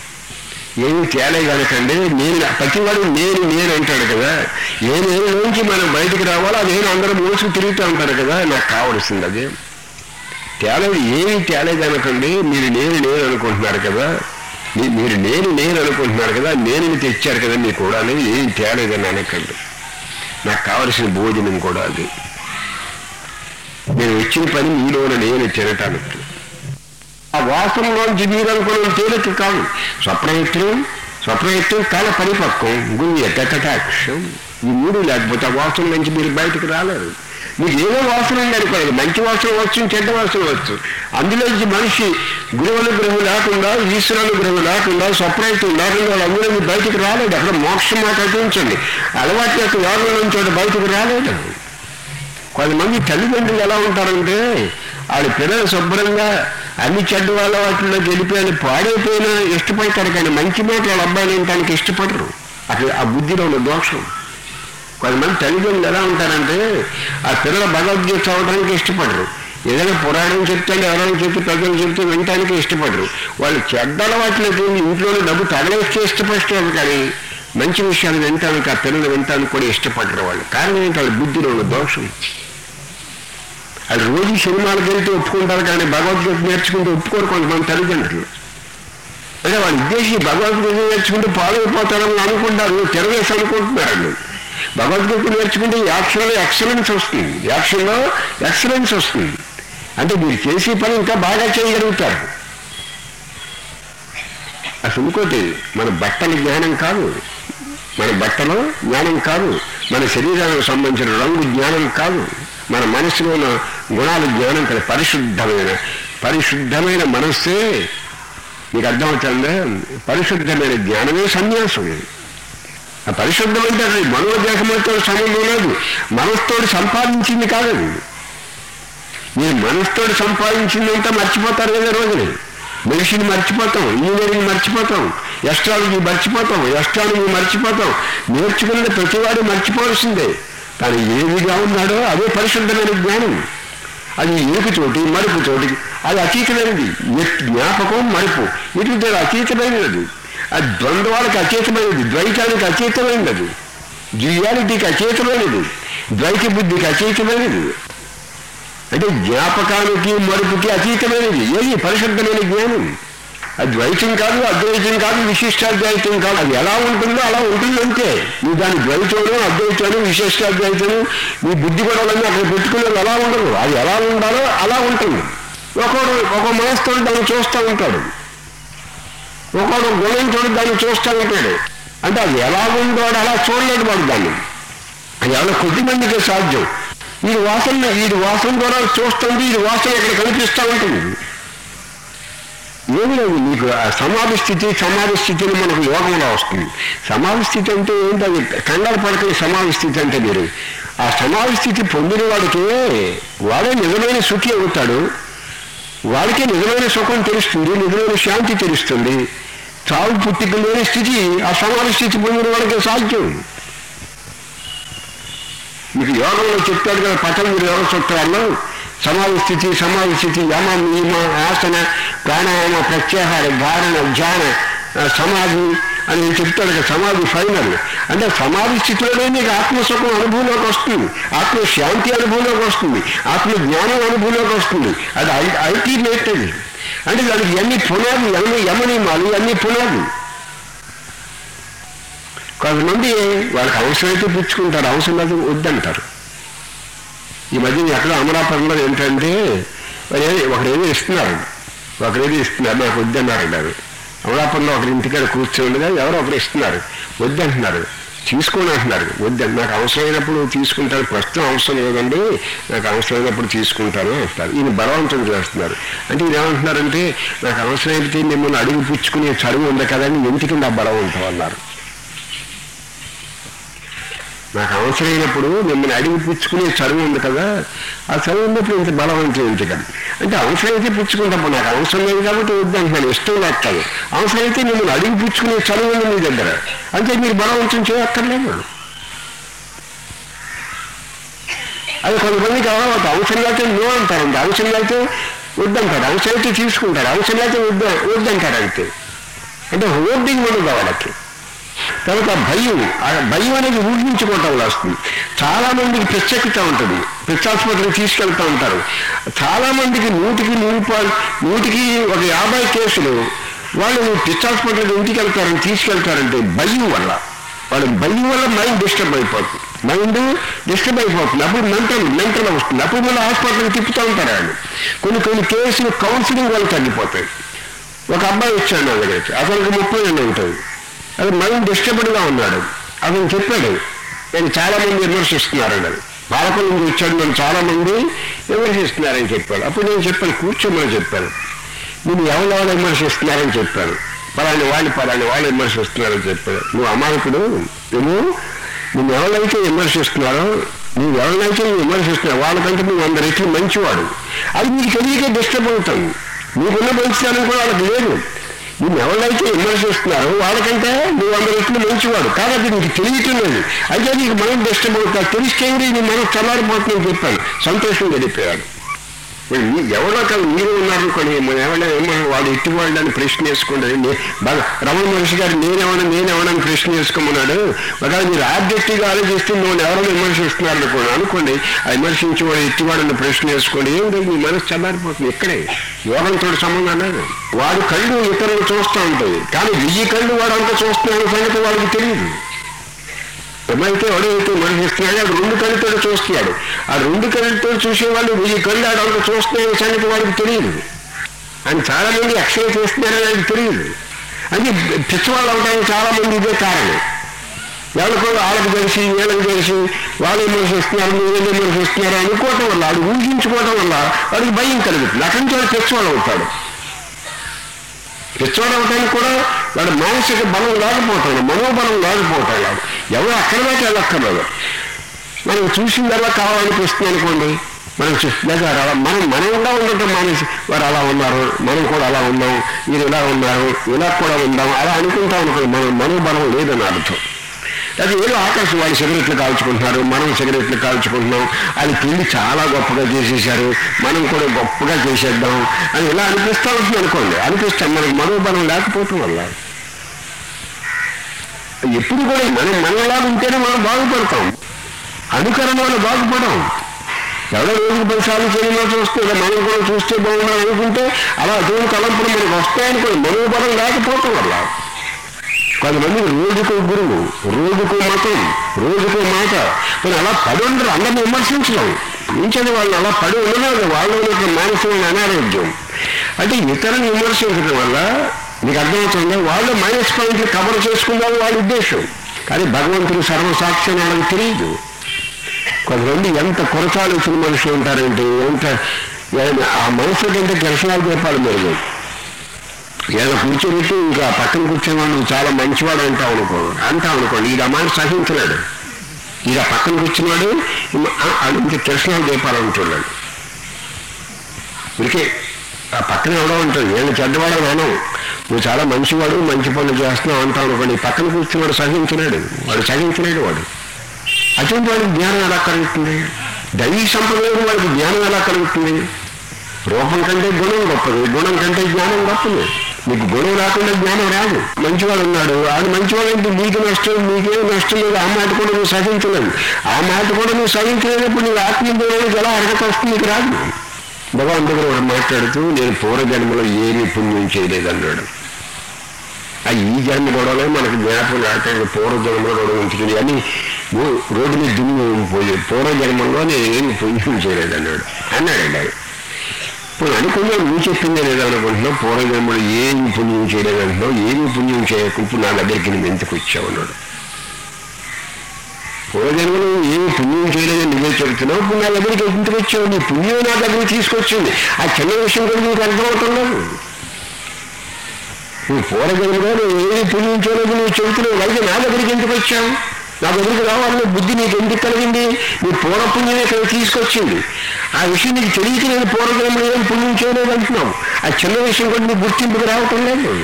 [SPEAKER 1] ఏమి తేలే కనుకండి నేను ప్రతివాడు నేను నేను అంటాడు కదా ఏ నేను నుంచి మనం బయటకు రావాలో ఆ నేను అందరూ మోసుకు తిరుగుతూ ఉంటారు కదా నాకు కావలసింది అది తేలేదు ఏమి తేలేదనకండి మీరు నేను నేను అనుకుంటున్నారు కదా మీ- మీరు నేను నేను అనుకుంటున్నారు కదా నేను తెచ్చారు కదా మీకు కూడా అనేది ఏం తేలేదని అనకండి నాకు కావలసిన భోజనం కూడా అది నేను వచ్చిన పని మీలోన నేను తినటానికి ఆ వాసనలోంచి మీరు అనుకున్న తేలిక కాదు స్వప్రయత్నం స్వప్రయత్నం కాల పరిపక్వం గుండె కటాక్షం ఈ మూడు లేకపోతే ఆ వాసన నుంచి మీరు బయటకు రాలేరు మీకు ఏదో వాసన ఉంది అనుకోలేదు మంచి వాసన వచ్చు చెడ్డ వాసన వచ్చు అందులోంచి మనిషి గురువు అనుగ్రహం లేకుండా ఈశ్వర అనుగ్రహం లేకుండా స్వప్రయత్నం లేకుండా వాళ్ళు అందులో మీరు బయటకు రాలేడు అక్కడ మోక్షం మాట అటుంచండి అలవాటు యొక్క యోగం నుంచి వాడు బయటకు రాలేడు కొంతమంది తల్లిదండ్రులు ఎలా ఉంటారంటే వాళ్ళ పిల్లలు శుభ్రంగా అన్ని చెడ్డ వాళ్ళ వాటిలో గెలిపోయిన పాడైపోయినా ఇష్టపడతారు కానీ మంచి మాట వాళ్ళ అబ్బాయిని వినటానికి ఇష్టపడరు అక్కడ ఆ బుద్ధిలో ఉన్న దోషం కొంతమంది తల్లిదండ్రులు ఎలా ఉంటారంటే ఆ పిల్లల భగవద్గీత చదవడానికి ఇష్టపడరు ఏదైనా పురాణం చెప్తే ఎవరైనా చెప్పి పెద్దలు చెప్తే వినటానికి ఇష్టపడరు వాళ్ళు చెడ్డ అలవాట్లకి ఇంట్లోనే డబ్బు తగలేస్తే ఇష్టపడతారు కానీ మంచి విషయాలు వినటానికి ఆ పిల్లలు వినటానికి కూడా ఇష్టపడరు వాళ్ళు కారణం ఏంటి వాళ్ళ బుద్ధిలో ఉన్న దోషం అది రోజు సినిమాలకు వెళ్తే ఒప్పుకుంటారు కానీ భగవద్గీత నేర్చుకుంటే ఒప్పుకోరు కొంతమంది తల్లిదండ్రులు అంటే వాళ్ళ ఉద్దేశం భగవద్గీత నేర్చుకుంటే పాలైపోతారని అనుకుంటారు తెరవేసి అనుకుంటున్నారు భగవద్గీత నేర్చుకుంటే యాక్షన్లో ఎక్సలెన్స్ వస్తుంది యాక్షన్లో ఎక్సలెన్స్ వస్తుంది అంటే మీరు చేసే పని ఇంకా బాగా చేయగలుగుతారు అసలు ఇంకోటి మన బట్టల జ్ఞానం కాదు మన బట్టలో జ్ఞానం కాదు మన శరీరానికి సంబంధించిన రంగు జ్ఞానం కాదు మన మనసులో ఉన్న గుణాల జ్ఞానం కాదు పరిశుద్ధమైన పరిశుద్ధమైన మనస్సే మీకు అర్థమవుతుందా పరిశుద్ధమైన జ్ఞానమే సన్యాసం ఆ పరిశుద్ధం అంటే అది మనోదేహంతో సంబంధం లేదు మనసుతో సంపాదించింది కాదు అది మీరు మనసుతో సంపాదించిందంతా మర్చిపోతారు కదా రోజుని మెడిసిన్ మర్చిపోతాం ఇంజనీరింగ్ మర్చిపోతాం ఎస్ట్రాలజీ మర్చిపోతాం ఎస్ట్రాలజీ మర్చిపోతాం నేర్చుకున్న ప్రతివాడు మర్చిపోవాల్సిందే కానీ ఏదిగా ఉన్నాడో అదే పరిశుద్ధమైన జ్ఞానం అది ఏకుతోటి మరుపుతోటి అది అతీతమైనది ఎత్ జ్ఞాపకం మరుపు ఇటు అతీతమైనది అది ద్వంద్వాలకు అతీతమైనది ద్వైతానికి అతీతమైనది డ్యుయాలిటీకి అతీతమైనది ద్వైత బుద్ధికి అతీతమైనది అంటే జ్ఞాపకానికి మరుపుకి అతీతమైనది ఏది పరిశుద్ధమైన జ్ఞానం అది ద్వైతం కాదు అద్వైతం కాదు విశిష్టాద్వైతం కాదు అది ఎలా ఉంటుందో అలా ఉంటుంది అంతే నువ్వు దాని ద్వైతము అద్వైతము విశిష్టాద్వైతము నీ బుద్ధి గొడవలన్నీ అక్కడ పెట్టుకునేది ఎలా ఉండదు అది ఎలా ఉండాలో అలా ఉంటుంది ఒకడు ఒక మనసుతో దాన్ని చూస్తూ ఉంటాడు ఒకడు గుణంతో దాన్ని చూస్తూ ఉంటాడు అంటే అది ఎలా ఉందో వాడు అలా చూడలేడు వాడు దాన్ని అది ఎవరో కొద్ది మందికే సాధ్యం ఈ వాసన ఈ వాసన ద్వారా చూస్తుంది ఈ వాసన ఇక్కడ కనిపిస్తూ ఉంటుంది ఏమి లేదు మీకు ఆ సమాధి స్థితి సమాధి స్థితిని మనకు యోగంలో వస్తుంది సమాధి స్థితి అంటే ఏంటి అది కంగారు పడకని సమాధి స్థితి అంటే మీరు ఆ సమాధి స్థితి పొందిన వాడికి వాడే నిజమైన సుఖి అవుతాడు వాడికి నిజమైన సుఖం తెలుస్తుంది నిజమైన శాంతి తెలుస్తుంది చావు పుట్టిక లేని స్థితి ఆ సమాధి స్థితి పొందిన వాడికి సాధ్యం మీకు యోగంలో చెప్తాడు కదా పతంజలి యోగ సూత్రాల్లో సమాధి స్థితి సమాధి స్థితి యమ నియమ ఆసన ప్రాణాయామ ప్రత్యాహార ధారణ ధ్యాన ఆ, సమాధి అని చెప్తాడు కదా సమాధి ఫైనల్ అంటే సమాధి స్థితిలోనే నీకు ఆత్మసుఖం అనుభవంలోకి వస్తుంది ఆత్మ శాంతి అనుభవంలోకి వస్తుంది ఆత్మ జ్ఞానం అనుభవంలోకి వస్తుంది అది అల్టిమేట్ అది అంటే దానికి ఎన్ని పునాది ఎన్ని యమనియమాలు అన్ని పునాది కొంతమంది వాళ్ళకి అవసరమైతే పుచ్చుకుంటారు అవసరం లేదు వద్దంటారు ఈ మధ్య ఎక్కడో అమరాపురంలో ఏంటంటే వారు ఏది ఒకరేదో ఇస్తున్నారు ఒకరేదో ఇస్తున్నారు నాకు వద్దన్నారు అన్నారు అమలాపురంలో ఒకరి ఇంటికాడ కూర్చోండిగా ఎవరో ఒకరు ఇస్తున్నారు వద్దంటున్నారు తీసుకోని అంటున్నారు వద్దని నాకు అవసరమైనప్పుడు తీసుకుంటాను ప్రస్తుతం అవసరం లేదండి నాకు అవసరమైనప్పుడు తీసుకుంటాను అంటారు ఈయన బలవంతం చేస్తున్నారు అంటే ఈయన ఏమంటున్నారంటే నాకు అవసరమైతే మిమ్మల్ని అడుగు పుచ్చుకునే చదువు ఉంది కదండి ఎందుకు నా బలవంతం అన్నారు నాకు అవసరమైనప్పుడు మిమ్మల్ని అడిగి పుచ్చుకునే చదువు ఉంది కదా ఆ చదువు ఉన్నప్పుడు ఇంత బలవంతం ఏంటి కదా అంటే అవసరమైతే పుచ్చుకుంటాము నాకు అవసరం లేదు కాబట్టి వద్దంటున్నాను ఇష్టం నాకు కాదు అవసరమైతే మిమ్మల్ని అడిగి పుచ్చుకునే చదువు ఉంది మీ దగ్గర అంటే మీరు బలవంతం చేయక్కర్లేదు అది కొంతమందికి అలవాటు అవసరం లేకపోతే నో అంటారు అంతే అవసరం లేకపోతే వద్దంటారు అవసరం అయితే తీసుకుంటారు అవసరం లేకపోతే వద్ద వద్దంటారు అంతే అంటే హోర్డింగ్ ఉండదు వాళ్ళకి తర్వాత భయం ఆ భయం అనేది ఊహించుకోవటం వస్తుంది చాలా మందికి పిచ్చెక్కుతూ ఉంటుంది పిచ్చాసుపత్రికి తీసుకెళ్తూ ఉంటారు చాలా మందికి నూటికి నూరు పాలు- నూటికి ఒక యాభై కేసులు వాళ్ళు పిచ్చాసుపత్రికి ఇంటికి వెళ్తారని తీసుకెళ్తారంటే భయం వల్ల వాళ్ళ భయం వల్ల మైండ్ డిస్టర్బ్ అయిపోతుంది మైండ్ డిస్టర్బ్ అయిపోతుంది అప్పుడు మెంటల్ మెంటల్ వస్తుంది అప్పుడు మళ్ళీ హాస్పిటల్కి తిప్పుతూ ఉంటారు వాళ్ళు కొన్ని కొన్ని కేసులు కౌన్సిలింగ్ వల్ల తగ్గిపోతాయి ఒక అబ్బాయి వచ్చాడు నా దగ్గరికి అతనికి ముప్పై ఏళ్ళు ఉంటుంది అది మైండ్ డిస్టర్బ్డ్గా ఉన్నాడు అతను చెప్పాడు నేను చాలా మంది విమర్శిస్తున్నారు అన్నాడు బాలకుల నుంచి వచ్చాడు నన్ను చాలా మంది విమర్శిస్తున్నారని చెప్పాడు అప్పుడు నేను చెప్పాను కూర్చోమని చెప్పాను నేను ఎవరెవరు విమర్శిస్తున్నారని చెప్పాను పలాని వాళ్ళు పలాని వాళ్ళు విమర్శిస్తున్నారని చెప్పాడు నువ్వు అమాయకుడు నువ్వు నువ్వు ఎవరైతే విమర్శిస్తున్నారో నువ్వు ఎవరినైతే నువ్వు విమర్శిస్తున్నావు వాళ్ళకంటే నువ్వు వంద రెట్లు మంచివాడు అది నీకు తెలియకే డిస్టర్బ్ అవుతావు నీకున్న మంచితనం కూడా వాళ్ళకి లేదు నువ్వు ఎవరైతే విమర్శిస్తున్నారో వాళ్ళకంటే నువ్వు వంద రెట్లు మంచివాడు కాబట్టి నీకు తెలియటం లేదు అయితే నీకు మనం డిస్టర్బ్ అవుతా తెలిస్తే నీ మనం చల్లారిపోతుందని చెప్పాను సంతోషం గడిపోయాడు ఇప్పుడు మీ ఎవరో కాదు మీరు ఉన్నారనుకోండి మన ఎవరైనా ఏమో వాడు ఎట్టి వాళ్ళు అని ప్రశ్న వేసుకోండి నే- బాగా రమణ మహర్షి గారు నేనేమన్నా నేనేమన్నా అని ప్రశ్న వేసుకోమన్నాడు ఒకవేళ మీరు ఆబ్జెక్టివ్గా ఆలోచిస్తే నువ్వు ఎవరైనా విమర్శిస్తున్నారు అనుకోండి అనుకోండి ఆ విమర్శించి వాడు ఎట్టివాడని ప్రశ్న వేసుకోండి ఏమిటో మీ మనసు చల్లారిపోతుంది ఇక్కడే యోగంతో సంబంధం లేదు వాడు కళ్ళు ఇతరులు చూస్తూ ఉంటాయి కానీ వెయ్యి కళ్ళు వాడు అంతా చూస్తున్నాడు సంగతి వాడికి తెలియదు ఎవరైతే ఎవడైతే మనిషిస్తున్నాడో అది రెండు కళ్ళతో చూస్తున్నాడు ఆ రెండు కళ్ళతో చూసేవాళ్ళు వెయ్యి కళ్ళు ఆడంతా చూస్తున్నాయని సంగతి వాడికి తెలియదు అని చాలా మంది అక్షయ చేస్తున్నారని ఆయనకు తెలియదు అది పిచ్చివాళ్ళు అవడానికి చాలా మంది ఇదే కారణం ఎవరికో వాళ్ళకి తెలిసి వీళ్ళకి తెలిసి వాళ్ళు విమర్శిస్తున్నారు మీరు విమర్శిస్తున్నారు అనుకోవటం వల్ల వాడు ఊహించుకోవటం వల్ల వాడికి భయం కలుగుతుంది అక్కడి నుంచి వాడు పిచ్చివాడు అవుతాడు పిచ్చోడు అవడానికి కూడా వాడు మానసిక బలం లేకపోతాడు మనోబలం లేకపోతాడు వాడు ఎవరు అక్కడ దాకా వెళ్ళక్కర్లేదు మనం చూసిందల్లా కావాలనిపిస్తుంది అనుకోండి మనం చూ- లేదా అలా మనం మనంగా ఉండటం మానేసి వారు అలా ఉన్నారు మనం కూడా అలా ఉన్నాం మీరు ఇలా ఉన్నారు ఇలా కూడా ఉందాం అలా అనుకుంటాం అనుకోండి మనం మనోబలం లేదని అర్థం అది ఏదో ఆకాశం వాళ్ళు సిగరెట్లు కాల్చుకుంటున్నారు మనం సిగరెట్లు కాల్చుకుంటున్నాం అది పెళ్లి చాలా గొప్పగా చేసేసారు మనం కూడా గొప్పగా చేసేద్దాం అని ఇలా అనిపిస్తా ఉంటుంది అనుకోండి అనిపిస్తాం మనకు మనోబలం లేకపోవటం వల్ల ఎప్పుడు కూడా మనం మనలా ఉంటేనే మనం బాగుపడతాం అనుకరణ వల్ల బాగుపడం ఎవరో రోజుకు పదిసార్లు సినిమా చూస్తే ఇలా మనం కూడా చూస్తే బాగున్నాం అనుకుంటే అలా అటువంటి తలంపులు మనకు వస్తాయనుకోండి మనోబలం లేకపోవటం వల్ల కొంతమంది రోజుకో గురువు రోజుకో మతం రోజుకో మాట మరి అలా పడి ఉండరు అందరిని విమర్శించడం మించని వాళ్ళు అలా పడి ఉండలేదు వాళ్ళు యొక్క మానసికమైన అనారోగ్యం అంటే ఇతరులను విమర్శించడం వల్ల మీకు అర్థమవుతుంది వాళ్ళు మైనస్ పాయింట్లు కవర్ చేసుకుందాం వాళ్ళ ఉద్దేశం కానీ భగవంతుడు సర్వసాక్ష్యం వాళ్ళకి తెలియదు కొంతమంది ఎంత కొరచాల్సిన మనుషులు ఉంటారంటే ఎంత ఆ మనుషులకి ఎంత దర్శనాలు చెప్పాలి మీరు ఏదో కూర్చోబెట్టి ఇంకా పక్కన కూర్చోవాడు నువ్వు చాలా మంచివాడు అంటావు అనుకో అంటావు అనుకోండి ఇది అమ్మాయి సహించలేడు ఇది ఆ పక్కన కూర్చున్నాడు అది ఇంకా దర్శనాలు చెప్పాలంటున్నాడు ఇరికే ఆ పక్కన ఎవడో ఉంటుంది నేను చెడ్డవాడు అనం నువ్వు చాలా మంచివాడు మంచి పనులు చేస్తున్నావు అంటావు అనుకోండి పక్కన కూర్చున్నాడు సహించలేడు వాడు సహించలేడు వాడు అటువంటి వాడికి జ్ఞానం ఎలా కలుగుతుంది దైవీ సంప్రదాయం వాడికి జ్ఞానం ఎలా కలుగుతుంది రూపం కంటే గుణం గొప్పది గుణం కంటే జ్ఞానం గొప్పది నీకు గుణం రాకుండా జ్ఞానం రాదు మంచివాడు ఉన్నాడు ఆడు మంచివాడు అంటే నీకు నష్టం నీకేం నష్టం లేదు ఆ మాట కూడా నువ్వు సహించలేదు ఆ మాట కూడా నువ్వు సహించలేనప్పుడు నీకు ఆత్మీయతలోకి ఎలా అర్హత వస్తుంది నీకు రాదు భగవంతుడు కూడా మాట్లాడుతూ నేను పూర్వజన్మలో ఏమీ పుణ్యం చేయలేదన్నాడు ఆ ఈ జన్మ గొడవలే మనకు జ్ఞాపకం రావట్లేదు పూర్వజన్మలో గొడవ ఉంచుతుంది అని ఓ- రోడ్డు మీద దుమ్ము పోయి పూర్వజన్మలో నేను ఏమి పుణ్యం చేయలేదన్నాడు అన్నాడండి ఆయన ఇప్పుడు అనుకున్నా నువ్వు చెప్పిందే లేదా అనుకుంటున్నావు పూర్వజన్మలో ఏమి పుణ్యం చేయలేదంటున్నావు ఏమి పుణ్యం చేయకు ఇప్పుడు నా దగ్గరికి నువ్వు ఎందుకు వచ్చావు అన్నాడు పూర్వజన్మలో ఏమి పుణ్యం చేయలేదని నువ్వే చెబుతున్నావు ఇప్పుడు నా దగ్గరికి ఎందుకు వచ్చావు నీ పుణ్యం నా దగ్గరికి తీసుకొచ్చింది ఆ చిన్న విషయం కూడా నీకు అర్థమవుతున్నావు నువ్వు పూర్వజన్మలో నువ్వు ఏమి పుణ్యం చేయలేదు నువ్వు చెబుతున్నావు అయితే నా దగ్గరికి ఎందుకు వచ్చావు నా దగ్గరికి రావాలనే బుద్ధి నీకు ఎందుకు కలిగింది నీ పూర్వపుణ్యం ఇక్కడ తీసుకొచ్చింది ఆ విషయం నీకు తెలియక నేను పూర్వజన్మలో ఏం పుణ్యం చేయలేదు అంటున్నావు ఆ చిన్న విషయం కూడా నీకు గుర్తింపుకు రావటం లేదు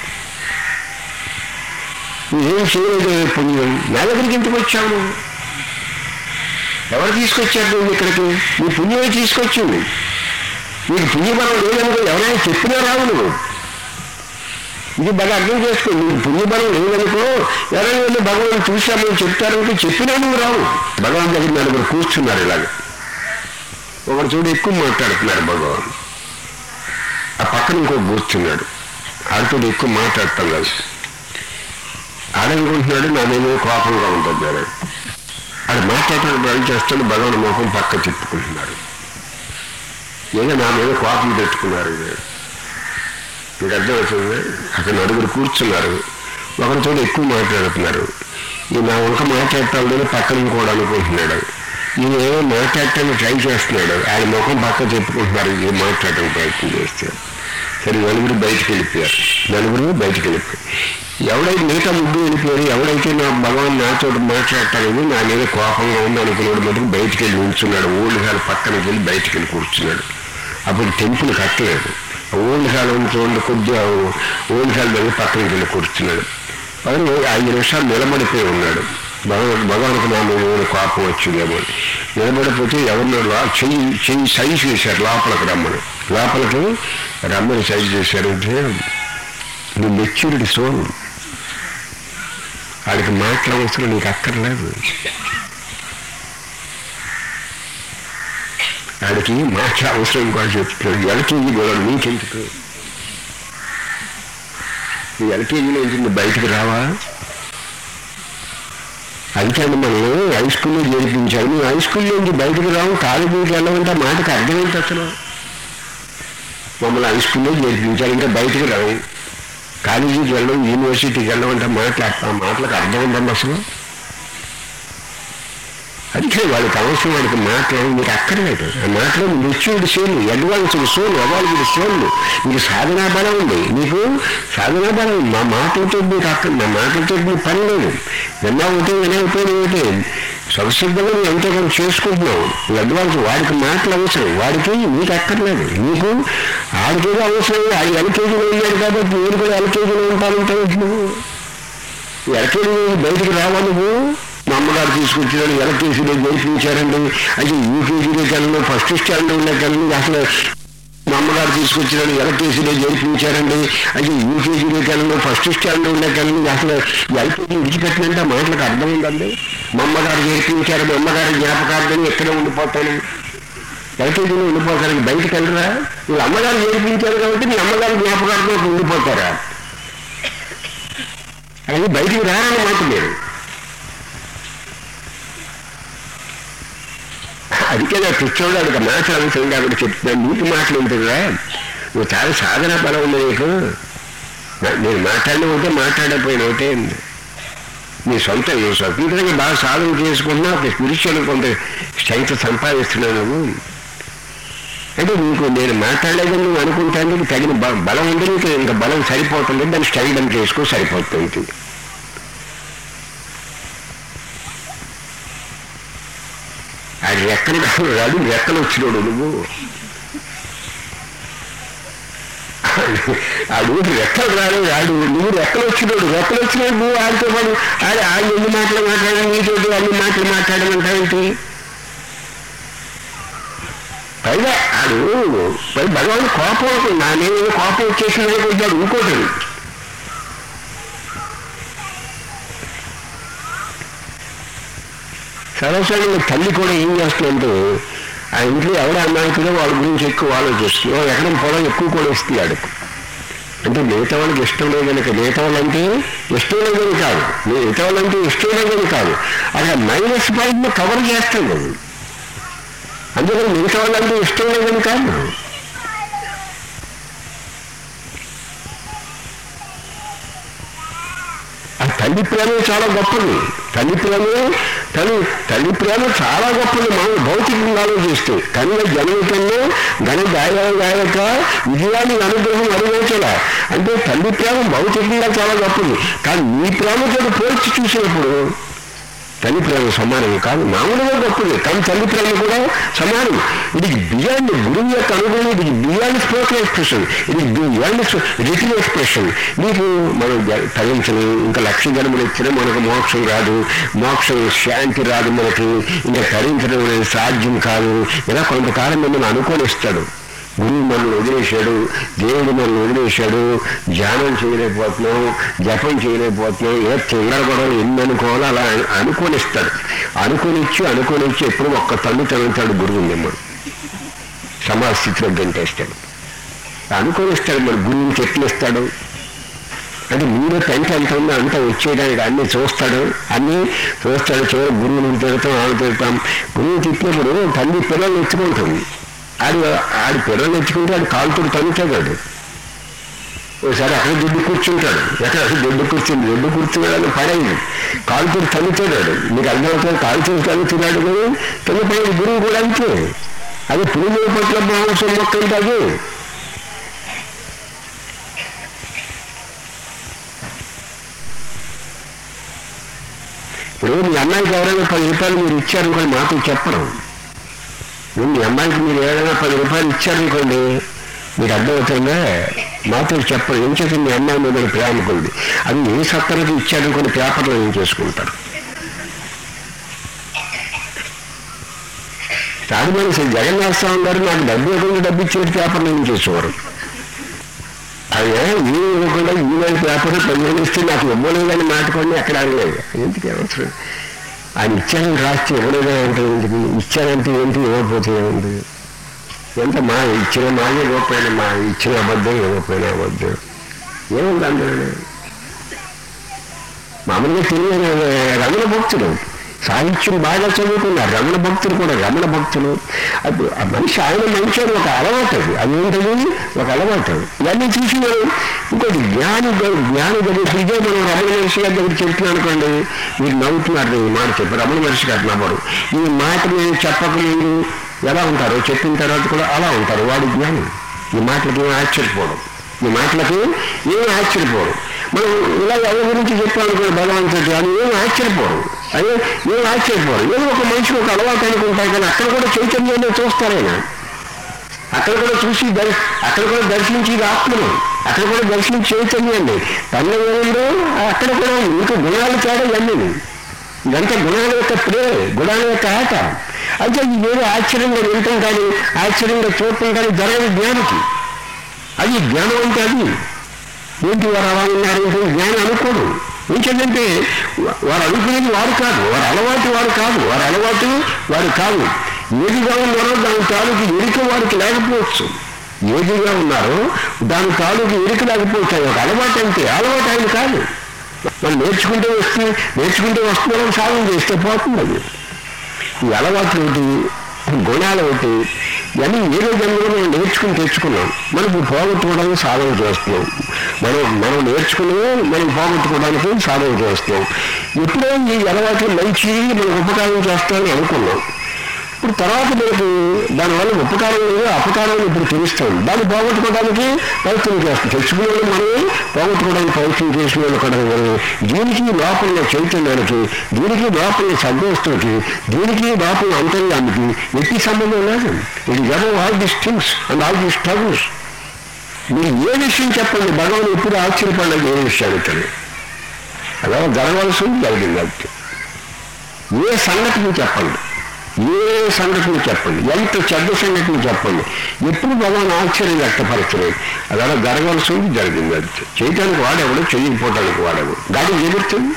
[SPEAKER 1] నువ్వేం చేయలేదు ఏ పుణ్యం నా దగ్గరికి ఎందుకు వచ్చావు నువ్వు? ఎవరు తీసుకొచ్చారు నువ్వు ఇక్కడికి నీ పుణ్యమే తీసుకొచ్చింది నీకు పుణ్యబలం లేదనుకో ఎవరైనా చెప్పినా రావు నువ్వు ఇది బాగా అర్థం చేసుకో నీకు పుణ్యబలం లేదనుకో ఎవరైనా వెళ్ళి భగవాన్ చూశామని చెప్తారంటే చెప్పినా నువ్వు రావు భగవాన్ దగ్గర నలుగురు కూర్చున్నారు ఇలాగ ఒకడు చూడు ఎక్కువ మాట్లాడుతున్నారు భగవాన్ ఆ పక్కన ఇంకో కూర్చున్నాడు ఆడితో ఎక్కువ మాట్లాడటం లేదు ఆడనుకుంటున్నాడు నా మీద కోపంగా ఉంటుంది ఆడు మాట్లాడటం ఏం చేస్తాడు భగవాన్ ముఖం పక్క తిప్పుకుంటున్నాడు ఏదో నా మీద కోపం పెట్టుకున్నారు వీళ్ళు. మీకు అర్థమవుతుంది అక్కడ నలుగురు కూర్చున్నారు ఒకరితో ఎక్కువ మాట్లాడుతున్నారు ఈ నా వంక మాట్లాడటాలని పక్కన ఇంకోడు అనుకుంటున్నాడు ఈయన ఏమో మాట్లాడటానికి ట్రై చేస్తున్నాడు ఆయన ముఖం పక్క చెప్పుకుంటున్నారు ఇది మాట్లాడటం ప్రయత్నం చేస్తారు సరే నలుగురు బయటికి వెళ్ళిపోయారు నలుగురు బయటికి వెళ్ళిపోయారు ఎవడైతే మిగతా ముగ్గురు వెళ్ళిపోయారు ఎవడైతే నా భగవాన్ నాతో మాట్లాడటానికి నా మీద కోపంగా ఉంది అనుకున్నాడు మటుకు బయటికి వెళ్ళి నిల్చున్నాడు ఓల్డ్ గారు పక్కన వెళ్ళి బయటికి వెళ్ళి కూర్చున్నాడు అప్పుడు టెంపుల్ కట్టలేదు ఓల్డ్ కాలం చూడండి కొద్దిగా ఓల్డ్ కాలం దగ్గర పక్కనకి వెళ్ళి కూర్చున్నాడు అతను ఐదు నిమిషాలు నిలబడిపోయి ఉన్నాడు భగవాన్ భగవానికి నా మీద ఏమైనా కోపం వచ్చిందేమో అని. నిలబడిపోతే ఎవరినో లా చెయ్యి చెయ్యి సైజ్ చేశారు లోపలికి రమ్మని లోపలికి రమ్మని సైజ్ చేశారంటే నువ్వు మెచ్యూరిటీ సోల్ వాడికి మాట్లాడవసరం నీకు అక్కర్లేదు వాడికి మాట్లా అవసరం కూడా చెప్తున్నాడు ఎల్కేజీ కూడా నీకెందుకు ఈ ఎల్కేజీలో నుంచి నువ్వు బయటికి రావా అంతేండి మనల్ని హై స్కూల్లో చేర్పించారు నువ్వు హై స్కూల్ నుంచి బయటకు రావు కాలేజీకి వెళ్ళమంటే ఆ మాటకి అర్థమైంది అసలు మమ్మల్ని హై స్కూల్లో చేర్పించారు ఇంకా బయటకు రావు కాలేజీకి వెళ్ళడం యూనివర్సిటీకి వెళ్ళడం అంటే మాట్లాడతాం మాటలకు అర్థం ఉందండి అసలు అందుకే వాళ్ళకి అవసరం వాడికి మాటలు నీకు అక్కర్లేదు ఆ మాటలు నిత్యుడి సోలు అడ్వాన్స్డ్ సోలు అవాల్గుడి సోలు నీకు సాధనా బలం ఉంది నీకు సాధనా బలం ఉంది. మా మాటలతో నీకు అక్కడ మా మాటలతో నీకు పని లేదు విన్నా ఒకటే వినకపోయినా ఒకటే సంసిద్ధంగా నువ్వు ఎంతో కొంత చేసుకుంటున్నావు ఈ అడ్వాన్స్ వాడికి మాటలు అవసరం వాడికి నీకు అక్కర్లేదు నీకు ఆడికేదో అవసరం ఆడి ఎల్కేజీలో ఉన్నాడు కాబట్టి నేను కూడా ఎల్కేజీలో ఉంటానంటే నువ్వు ఎల్కేజీ నుంచి బయటికి రావా నువ్వు మా అమ్మగారు తీసుకొచ్చారు ఎల్కేజీలో జరిపించారండి అయితే యూకేజీలోకి వెళ్ళను ఫస్ట్ స్టాండర్డ్లోకి వెళ్ళను అసలు మా అమ్మగారు తీసుకొచ్చారు ఎల్కేజీలో జరిపించారండి అయితే యూకేజీలోకి వెళ్ళను ఫస్ట్ స్టాండర్డ్లోకి వెళ్ళను అసలు ఎల్కేజీ విడిచిపెట్టినంటే ఆ మాటలకు అర్థం ఉందండి మా అమ్మగారు జరిపించారు మా అమ్మగారి జ్ఞాపకార్థం ఎక్కడ ఉండిపోతాను ఎల్కేజీలో ఉండిపోతారు బయటకు వెళ్ళరా మీ అమ్మగారు జరిపించారు కాబట్టి మీ అమ్మగారి జ్ఞాపకార్థం ఉండిపోతారా అది బయటికి రారని మాట మీరు అందుకే నా పిచ్చోడు అడిగి మాట అవసరం కాబట్టి చెప్తున్నాను నీకు మాటలు ఉంటుందా నువ్వు చాలా సాధన బలం ఉంది నీకు నా- నేను మాట్లాడిన ఒకటే మాట్లాడకపోయిన ఒకటే ఉంది. నీ సొంత నీ స్వతంత్రంగా బాగా సాధన చేసుకుంటున్నా ఒక స్పిరిచువల్ కొంత స్ట్రెంగ్త్ సంపాదిస్తున్నావు నువ్వు అంటే నీకు నేను మాట్లాడలేదని నువ్వు అనుకుంటాను నీకు తగిన బ- బలం ఉంది నీకు ఇంకా బలం సరిపోతుంది దాన్ని స్టైల్ చేసుకో సరిపోతుంది అది రెక్కలు కాదు రాదు రెక్కలు వచ్చినోడు నువ్వు ఆడు రెక్కలు రాడు రాడు నువ్వు రెక్కలు వచ్చినోడు రెక్కలు వచ్చినోడు నువ్వు ఆడితో పాటు ఆడి ఆడు ఎన్ని మాటలు మాట్లాడాలి నీతో అన్ని మాటలు మాట్లాడమంటావేంటి పైగా ఆడు పై భగవాన్ కోపం నా నేను కోపం వచ్చేసింది అనుకుంటాడు ఇంకోటి సరస్వతి తల్లి కూడా ఏం చేస్తుందంటే ఆ ఇంట్లో ఎవడ అమాయకుడో వాళ్ళ గురించి ఎక్కువ ఆలోచిస్తుంది ఎక్కడ పొలం ఎక్కువ కూడా ఇస్తుంది ఆడుకు అంటే మిగతా వాళ్ళకి ఇష్టం లేదు కనుక మిగతా వాళ్ళంటే ఇష్టం లేదని కాదు మిగతా వాళ్ళంటే ఇష్టం లేదని కాదు అక్కడ మైనస్ పాయింట్ని కవర్ చేస్తుంది అది అందుకని మిగతా వాళ్ళంటే ఇష్టం లేదని కాదు ఆ తల్లి ప్రేమ చాలా గొప్పది తల్లి ప్రేమ తల్లి తల్లి ప్రేమ చాలా గొప్పది మనం భౌతికంగా ఆలోచిస్తే కన్న జన్మతంలో ఘన గాయ గాయక విజయాన్ని అనుగ్రహం అనుభవించాల అంటే తల్లి ప్రేమ భౌతికంగా చాలా గొప్పది కానీ నీ ప్రేమతో పోల్చి చూసినప్పుడు తల్లి ప్రేమ సమానం కాదు మామూలుగా గొప్పది కానీ తల్లి ప్రేమ కూడా సమానం ఇది బియాండ్ గురువు యొక్క అనుభవం ఇది బియాండ్ స్పోకన్ ఎక్స్ప్రెషన్ ఇది బియాండ్ రిటన్ ఎక్స్ప్రెషన్ నీకు మనం జ- తగించని ఇంకా లక్ష జన్మలు ఇచ్చినా మనకు మోక్షం రాదు మోక్షం శాంతి రాదు మనకి ఇంకా తరించడం అనేది సాధ్యం కాదు ఇలా కొంతకాలం మిమ్మల్ని అనుకోనిస్తాడు గురువు మనల్ని వదిలేశాడు దేవుడు మనల్ని వదిలేశాడు ధ్యానం చేయలేకపోతున్నాం జపం చేయలేకపోతున్నాం ఏదో తింగర గొడవలు ఎన్ని అనుకోవాలో అలా అనుకోనిస్తాడు అనుకోనిచ్చి అనుకోనిచ్చి ఎప్పుడు ఒక్క తల్లి తగులుతాడు గురువు మిమ్మల్ని సమాజ స్థితిలో గంటేస్తాడు అనుకోనిస్తాడు మరి గురువుని చెట్లు ఇస్తాడు అంటే మీరు టెంట్ ఎంత ఉందో అంత వచ్చేయడానికి అన్ని చూస్తాడు అన్ని చూస్తాడు చివరి గురువుని తిడతాం ఆమె తిడతాం గురువు తిట్టినప్పుడు తల్లి పిల్లలు ఎత్తుకుంటుంది ఆడు ఆడి పిల్లలు ఎత్తుకుంటే ఆడు కాలుతుడు తగ్గుతాడు ఒకసారి అక్కడ దుడ్డు కూర్చుంటాడు ఎక్కడ అసలు దుడ్డు కూర్చుంది దుడ్డు కూర్చున్నాడని పడైంది కాలుతుడు తగ్గుతాడు మీకు అర్థమవుతుంది కాలుతుడు తగ్గుతున్నాడు కానీ తగ్గిపోయిన గురువు కూడా అంతే అది పురుగు పట్ల మాంసం మొక్క అంటే అది ఇప్పుడు మీ అమ్మాయికి ఎవరైనా పది రూపాయలు మీరు ఇచ్చారనుకోండి మాతో చెప్పరు ఇప్పుడు మీ అమ్మాయికి మీరు ఏదైనా పది రూపాయలు ఇచ్చారనుకోండి మీరు అర్థమవుతుందా మాతో చెప్పరు ఏం చేసి మీ అమ్మాయి మీద ప్రేమకుంది అది ఏ సత్తరకి ఇచ్చారనుకుని పేపర్లో ఏం చేసుకుంటారు రాజమణి శ్రీ జగన్నాథ స్వామి గారు నాకు డబ్బు ఇవ్వకుండా డబ్బు ఇచ్చిన పేపర్లో ఏం చేసేవారు అయ్యా ఈ ఇవ్వకుండా ఈమెయిల్ పేపర్ పదిహేను ఇస్తే నాకు ఇవ్వలేదని మాట్లాడి అక్కడ అనలేదు ఎందుకు అవసరం ఆయన ఇచ్చారని రాస్తే ఇవ్వలేదా అంటే ఏంటిది ఇచ్చారంటే ఏంటి ఇవ్వకపోతే ఏముంది ఎంత మా ఇచ్చిన మాగే ఇవ్వకపోయినా మా ఇచ్చిన అబద్ధం ఇవ్వకపోయినా అబద్ధం ఏముంది అందులో మామూలుగా తెలియని రమణ భక్తుడు సాహిత్యం బాగా చదువుకున్నారు రమణ భక్తులు కూడా రమణ భక్తులు అప్పుడు ఆ మనిషి ఆయన మనిషి అని ఒక అలవాటు అది అదేంటది ఒక అలవాటు ఇవన్నీ చూసి మనం ఇంకోటి జ్ఞాని గ- జ్ఞాని దగ్గర ఇదే మనం రమణ మహర్షి గారి దగ్గర చెప్తున్నాం అనుకోండి మీరు నవ్వుతున్నారు ఈ మాట చెప్పి రమణ మహర్షి గారు నవ్వరు ఈ మాట నేను చెప్పక మీరు ఎలా ఉంటారో చెప్పిన తర్వాత కూడా అలా ఉంటారు వాడి జ్ఞానం ఈ మాటలకి ఏం ఆశ్చర్యపోవడం ఈ మాటలకి ఏం ఆశ్చర్యపోరు మనం ఇలా ఎవరి గురించి చెప్పాలనుకో భగవంతుడు అని ఏం ఆశ్చర్యపోరు అదే ఏం ఆశ్చర్యపోరు ఏదో ఒక మనిషికి ఒక అలవాటు అనుకుంటాయి కానీ అక్కడ కూడా చైతన్యాన్ని చూస్తారైనా అక్కడ కూడా చూసి దర్- అక్కడ కూడా దర్శించి ఆత్మను అక్కడ కూడా దర్శించి చైతన్యాన్ని తనలో ఏముందో అక్కడ కూడా ఉంది. ఇంకా గుణాలు తేడా ఇవన్నీ ఇదంతా గుణాల యొక్క ప్రే గుణాల యొక్క ఆట అయితే ఇదేదో ఆశ్చర్యంగా వింటాం కానీ ఆశ్చర్యంగా చూడటం కానీ జరగదు జ్ఞానికి అది జ్ఞానం అంటే అది ఏంటి వారు అలా ఉన్నారు అంటే జ్ఞానం అనుకోడు ఏంటంటే వారు అనుకునేది వారు కాదు వారు అలవాటు వారు కాదు వారి అలవాటు వారు కాదు ఏదిగా ఉన్నారో దాని తాలూకు ఎరిక వారికి లేకపోవచ్చు ఏదిగా ఉన్నారో దాని తాలూకు ఎరిక లేకపోవచ్చు అది ఒక అలవాటు అంటే అలవాటు ఆయన కాదు మనం నేర్చుకుంటే వస్తే నేర్చుకుంటే వస్తున్నారని సాధన చేస్తే పోతుంది అది ఈ అలవాట్లు ఒకటి గుణాలు ఒకటి ఇవన్నీ ఏదో జన్మలో మనం నేర్చుకుని తెచ్చుకున్నాం మనం ఇప్పుడు పోగొట్టుకోవడానికి సాధన చేస్తున్నాం మనం మనం నేర్చుకుని మనం పోగొట్టుకోవడానికి సాధన చేస్తున్నాం ఎప్పుడో ఈ అలవాట్లు మంచి మనకు ఉపకారం చేస్తామని అనుకున్నాం ఇప్పుడు తర్వాత మనకు దానివల్ల ఉపకారం లేదు అపకారం ఇప్పుడు తెలుస్తాం దాన్ని పోగొట్టుకోవడానికి ప్రయత్నం చేస్తాం తెచ్చుకునే వాళ్ళు మనం పోగొట్టుకోవడానికి ప్రయత్నం చేసిన వాళ్ళు కూడా ఉన్నారు. దీనికి లోపల చైతన్యానికి దీనికి లోపల సంతోషానికి దీనికి లోపల అంతర్యానికి ఎట్టి సంబంధం లేదు ఇది ఎవరు all this things and all this troubles మీరు ఏ విషయం చెప్పండి భగవాన్ ఎప్పుడు ఆశ్చర్యపడలేదు ఏ విషయాన్ని తెలియదు అలా జరగవలసింది జరిగింది అంతే ఏ సంగతిని చెప్పండి ఏ సంగతిని చెప్పండి ఎంత చెడ్డ సంగతిని చెప్పండి ఎప్పుడు భగవాన్ ఆశ్చర్యం వ్యక్తపరచలేదు అది అలా జరగవలసింది జరిగింది అది చేయటానికి వాడేవాడు చేయకపోవడానికి వాడేవాడు గాడి ఎగురుతుంది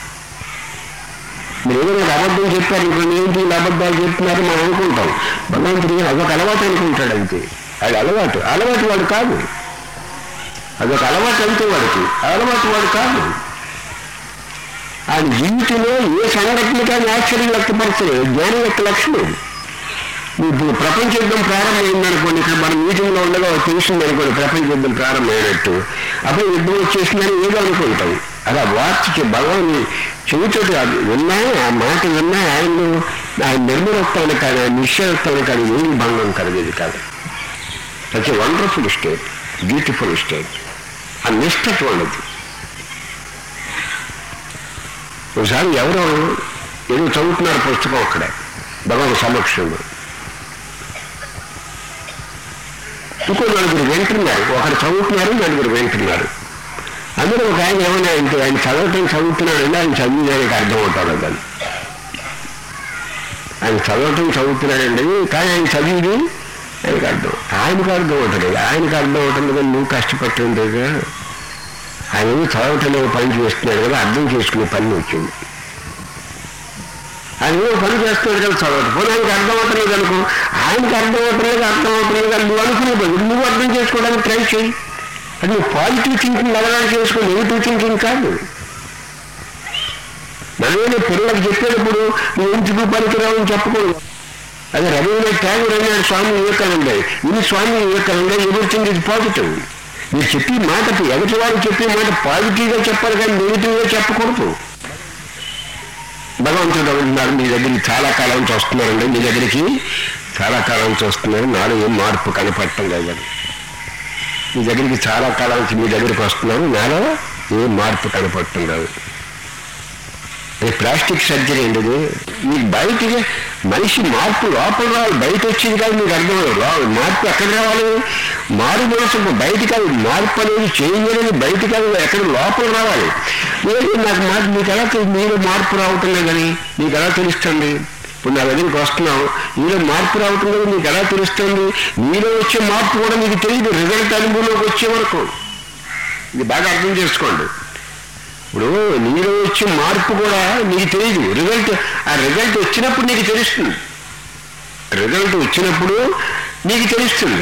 [SPEAKER 1] మీరు ఏదైనా అబద్ధం చెప్పారు అనుకోండి ఏంటి ఇలా అబద్ధాలు చెప్తున్నారు మనం అనుకుంటాం భగవంతుడు అదొక అలవాటు అనుకుంటాడు అంతే అది అలవాటు అలవాటు వాడు కాదు అదొక అలవాటు అంతే వాడికి అలవాటు వాడు కాదు ఆయన జీవితంలో ఏ సంఘటనకి ఆయన ఆశ్చర్యం వ్యక్తపరచలేదు జ్ఞానం యొక్క లక్షణం ఇప్పుడు ప్రపంచ యుద్ధం ప్రారంభమైందనుకోండి ఇక్కడ మన మీటింగ్లో ఉండగా ఒక తెలిసింది అనుకోండి ప్రపంచ యుద్ధం ప్రారంభమైనట్టు అప్పుడు యుద్ధం వచ్చేసిందని ఏదో అనుకుంటాం అలా వార్తకి భగవాన్ చెవితోటి అది విన్నా ఆ మాట విన్నా ఆయన ఆయన నిర్మలత్వాన్ని కానీ ఆయన నిశ్చయత్వాన్ని కానీ ఏమి భంగం కలిగేది కాదు such wonderful state beautiful state ఆ నిష్ఠత్వం ఉండదు ఒకసారి ఎవరో ఏదో చదువుతున్నారు పుస్తకం అక్కడే భగవాన్ సమక్షంలో ఇంకో నలుగురు వింటున్నారు ఒకరు చదువుతున్నారు నలుగురు వింటున్నారు అందరూ ఒక ఆయన ఏమన్నా అంటే ఆయన చదవటం చదువుతున్నాడు అంటే ఆయన చదివేదానికి అర్థం అవుతాడు దాన్ని ఆయన చదవటం చదువుతున్నాడండి కానీ ఆయన చదివిది ఆయనకు అర్థం ఆయనకు అర్థం అవుతుంది ఆయనకు అర్థం అవుతుంది కానీ నువ్వు కష్టపట్టుంది కదా ఆయన ఏదో చదవటం ఏదో పని చేస్తున్నాడు కదా అర్థం చేసుకునే పని వచ్చింది ఆయన ఏదో పని చేస్తున్నాడు కదా చదవటం పోనీ ఆయనకి అర్థం అవుతలేదు అనుకో ఆయనకి అర్థం అవుతలేదు అర్థం అవుతలేదు అని నువ్వు అనుకునే బదులు నువ్వు అర్థం చేసుకోవడానికి ట్రై చేయి అది నువ్వు పాజిటివ్ థింకింగ్ అలవాటు చేసుకో నెగిటివ్ థింకింగ్ కాదు మనమేదో పిల్లలకు చెప్పేటప్పుడు నువ్వు ఎందుకు పనికిరావని చెప్పకూడదు అదే రవీంద్రనాథ్ ట్యాగూర్ అన్నాడు స్వామి వివేకానంద ఇది Swami Vivekananda everything is positive మీరు చెప్పి మాట ఎదుటి వారు చెప్పే మాట పాజిటివ్గా చెప్పాలి కానీ నెగిటివ్గా చెప్పకూడదు భగవంతుడు అంటున్నారు మీ దగ్గరికి చాలా కాలం నుంచి వస్తున్నారండి మీ దగ్గరికి చాలా కాలం నుంచి వస్తున్నారు నాలో ఏం మార్పు కనపడటం లేదని మీ దగ్గరికి చాలా కాలం నుంచి మీ దగ్గరికి వస్తున్నారు నాలో ఏం మార్పు కనపడటం లేదు అది ప్లాస్టిక్ సర్జరీ అండి ఇది మీకు బయటికి మనిషి మార్పు లోపల రావాలి బయట వచ్చింది కాదు మీకు అర్థం అవ్వదు. మార్పు ఎక్కడ రావాలి మారు మనసు బయట కాదు మార్పు అనేది చేంజ్ అనేది బయట కాదు ఎక్కడ లోపల రావాలి లేదు నాకు మాట మీకు ఎలా తెలు- మీలో మార్పు రావటం లేదని మీకు ఎలా తెలుస్తుంది ఇప్పుడు నా దగ్గరికి వస్తున్నావు మీలో మార్పు రావటం లేదు మీకు ఎలా తెలుస్తుంది మీలో వచ్చే మార్పు కూడా మీకు తెలియదు రిజల్ట్ అనుభవంలోకి వచ్చే వరకు ఇది బాగా అర్థం చేసుకోండి ఇప్పుడు నీలో వచ్చే మార్పు కూడా నీకు తెలియదు రిజల్ట్ ఆ రిజల్ట్ వచ్చినప్పుడు నీకు తెలుస్తుంది రిజల్ట్ వచ్చినప్పుడు నీకు తెలుస్తుంది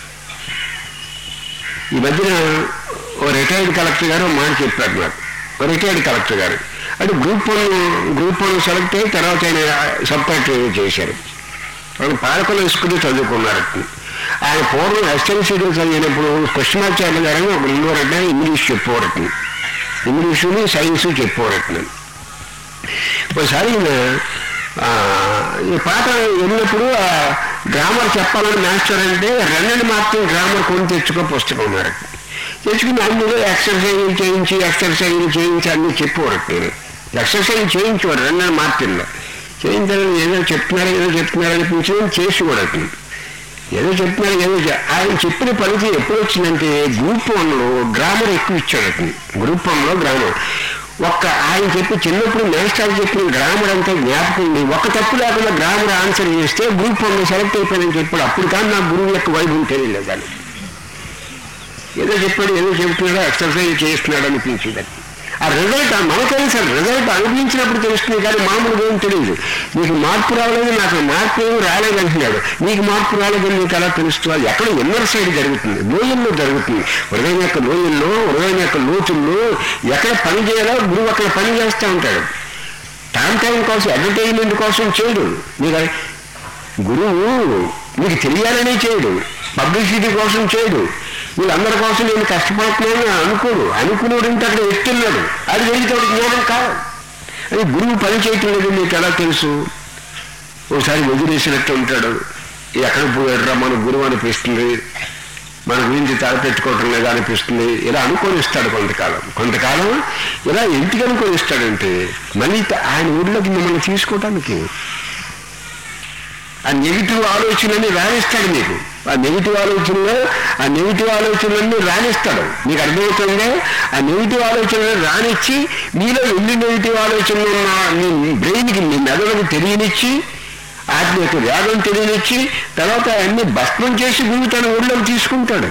[SPEAKER 1] ఈ మధ్యన ఓ రిటైర్డ్ కలెక్టర్ గారు ఒక మాట చెప్పారు నాకు ఓ రిటైర్డ్ కలెక్టర్ గారు అంటే group one group one select అయ్యి తర్వాత ఆయన సపరేట్ చేశారు ఆయన పాలకులు స్కూల్ చదువుకున్నారు ఆయన పూర్వం ఎస్ఎల్సీడీ చదివినప్పుడు కృష్ణాచార్య గారు అని ఒక ఇండోరట ఇంగ్లీష్ చెప్పేవారట ఇంగ్లీషుని సైన్స్ చెప్పేవారట ఒకసారి ఈయన, ఆ, ఈ పాట వెళ్ళినప్పుడు ఆ గ్రామర్ చెప్పాలని మాస్టర్ అంటే రెండని మాత్రం గ్రామర్ కొని తెచ్చుకో పుస్తకం ఉన్నారు తెచ్చుకుని అందులో ఎక్సర్సైజ్ చేయించి ఎక్సర్సైజ్ చేయించి అన్ని చెప్పేవారు నేను ఎక్సర్సైజ్ చేయించేవారు రెండని మార్టిన్లో చేయించాలని ఏదో చెప్తున్నారు ఏదో చెప్తున్నారు అనిపించి చేసి కూడా ఏదో చెప్తున్నారు ఏదో చె- ఆయన చెప్పిన పనికి ఎప్పుడు వచ్చిందంటే గ్రూప్ వన్లో గ్రామర్ ఎక్కువ ఇచ్చాడు అతను గ్రూప్ వన్లో గ్రామర్ ఒక్క ఆయన చెప్పి చిన్నప్పుడు మేస్టర్ చెప్పిన గ్రామర్ అంతా జ్ఞాపకం ఉంది ఒక తప్పు లేకుండా గ్రామర్ ఆన్సర్ చేస్తే గ్రూప్ వన్లో సెలెక్ట్ అయిపోయిందని చెప్పాడు అప్పుడు కానీ నా గురువు యొక్క వైభవం తెలియలేదు దాన్ని ఏదో చెప్పాడు ఏదో చెప్తున్నాడో ఎక్సర్సైజ్ చేస్తున్నాడు అనిపించింది అది. ఆ రిజల్ట్ మనకు తెలుసు రిజల్ట్ అనుభవించినప్పుడు తెలుస్తుంది కానీ మామూలుగా ఏం తెలియదు నీకు మార్పు రాలేదు నాకు మార్పు ఏమి రాలేదు అంటున్నాడు నీకు మార్పు రాలేదని నీకు ఎలా తెలుస్తుంది అది ఎక్కడ ఎన్నర సైడ్ జరుగుతుంది లోయల్లో జరుగుతుంది హృదయం యొక్క లోయల్లో హృదయం యొక్క లోతుల్లో ఎక్కడ పని చేయాలో గురువు అక్కడ పని చేస్తూ ఉంటాడు టైం టైం కోసం అడ్వర్టైజ్మెంట్ కోసం చేయడు నీకు గురువు నీకు తెలియాలని చేయడు పబ్లిసిటీ కోసం చేయడు వీళ్ళందరి కోసం నేను కష్టపడుతున్నాను అనుకోడు అనుకున్నాడు అంటే అక్కడ ఎత్తున్నాడు అది వెళ్తాడు జ్ఞానం కాదు అది గురువు పని చేయటం లేదు నీకు ఎలా తెలుసు ఒకసారి వదిలేసినట్టు ఉంటాడు ఎక్కడ పోయాడురా మన గురువు అనిపిస్తుంది మన గురించి తలపెట్టుకోవటం లేదా అనిపిస్తుంది ఇలా అనుకొని ఇస్తాడు కొంతకాలం కొంతకాలం ఇలా ఎందుకు అనుకొని ఇస్తాడంటే మళ్ళీ త- ఆయన ఊళ్ళోకి మిమ్మల్ని తీసుకోవటానికి ఆ నెగిటివ్ ఆలోచనని రాణిస్తాడు మీకు ఆ నెగిటివ్ ఆలోచనలో ఆ నెగిటివ్ ఆలోచనలన్నీ రాణిస్తాడు మీకు అర్థమవుతుందే ఆ నెగిటివ్ ఆలోచనలు రానిచ్చి మీలో ఎన్ని నెగిటివ్ ఆలోచనలు ఉన్నా మీ బ్రెయిన్కి మీ మెదడుకు తెలియనిచ్చి వాటి యొక్క వేగం తెలియనిచ్చి తర్వాత అన్ని భస్మం చేసి గురువు తన ఊళ్ళోకి తీసుకుంటాడు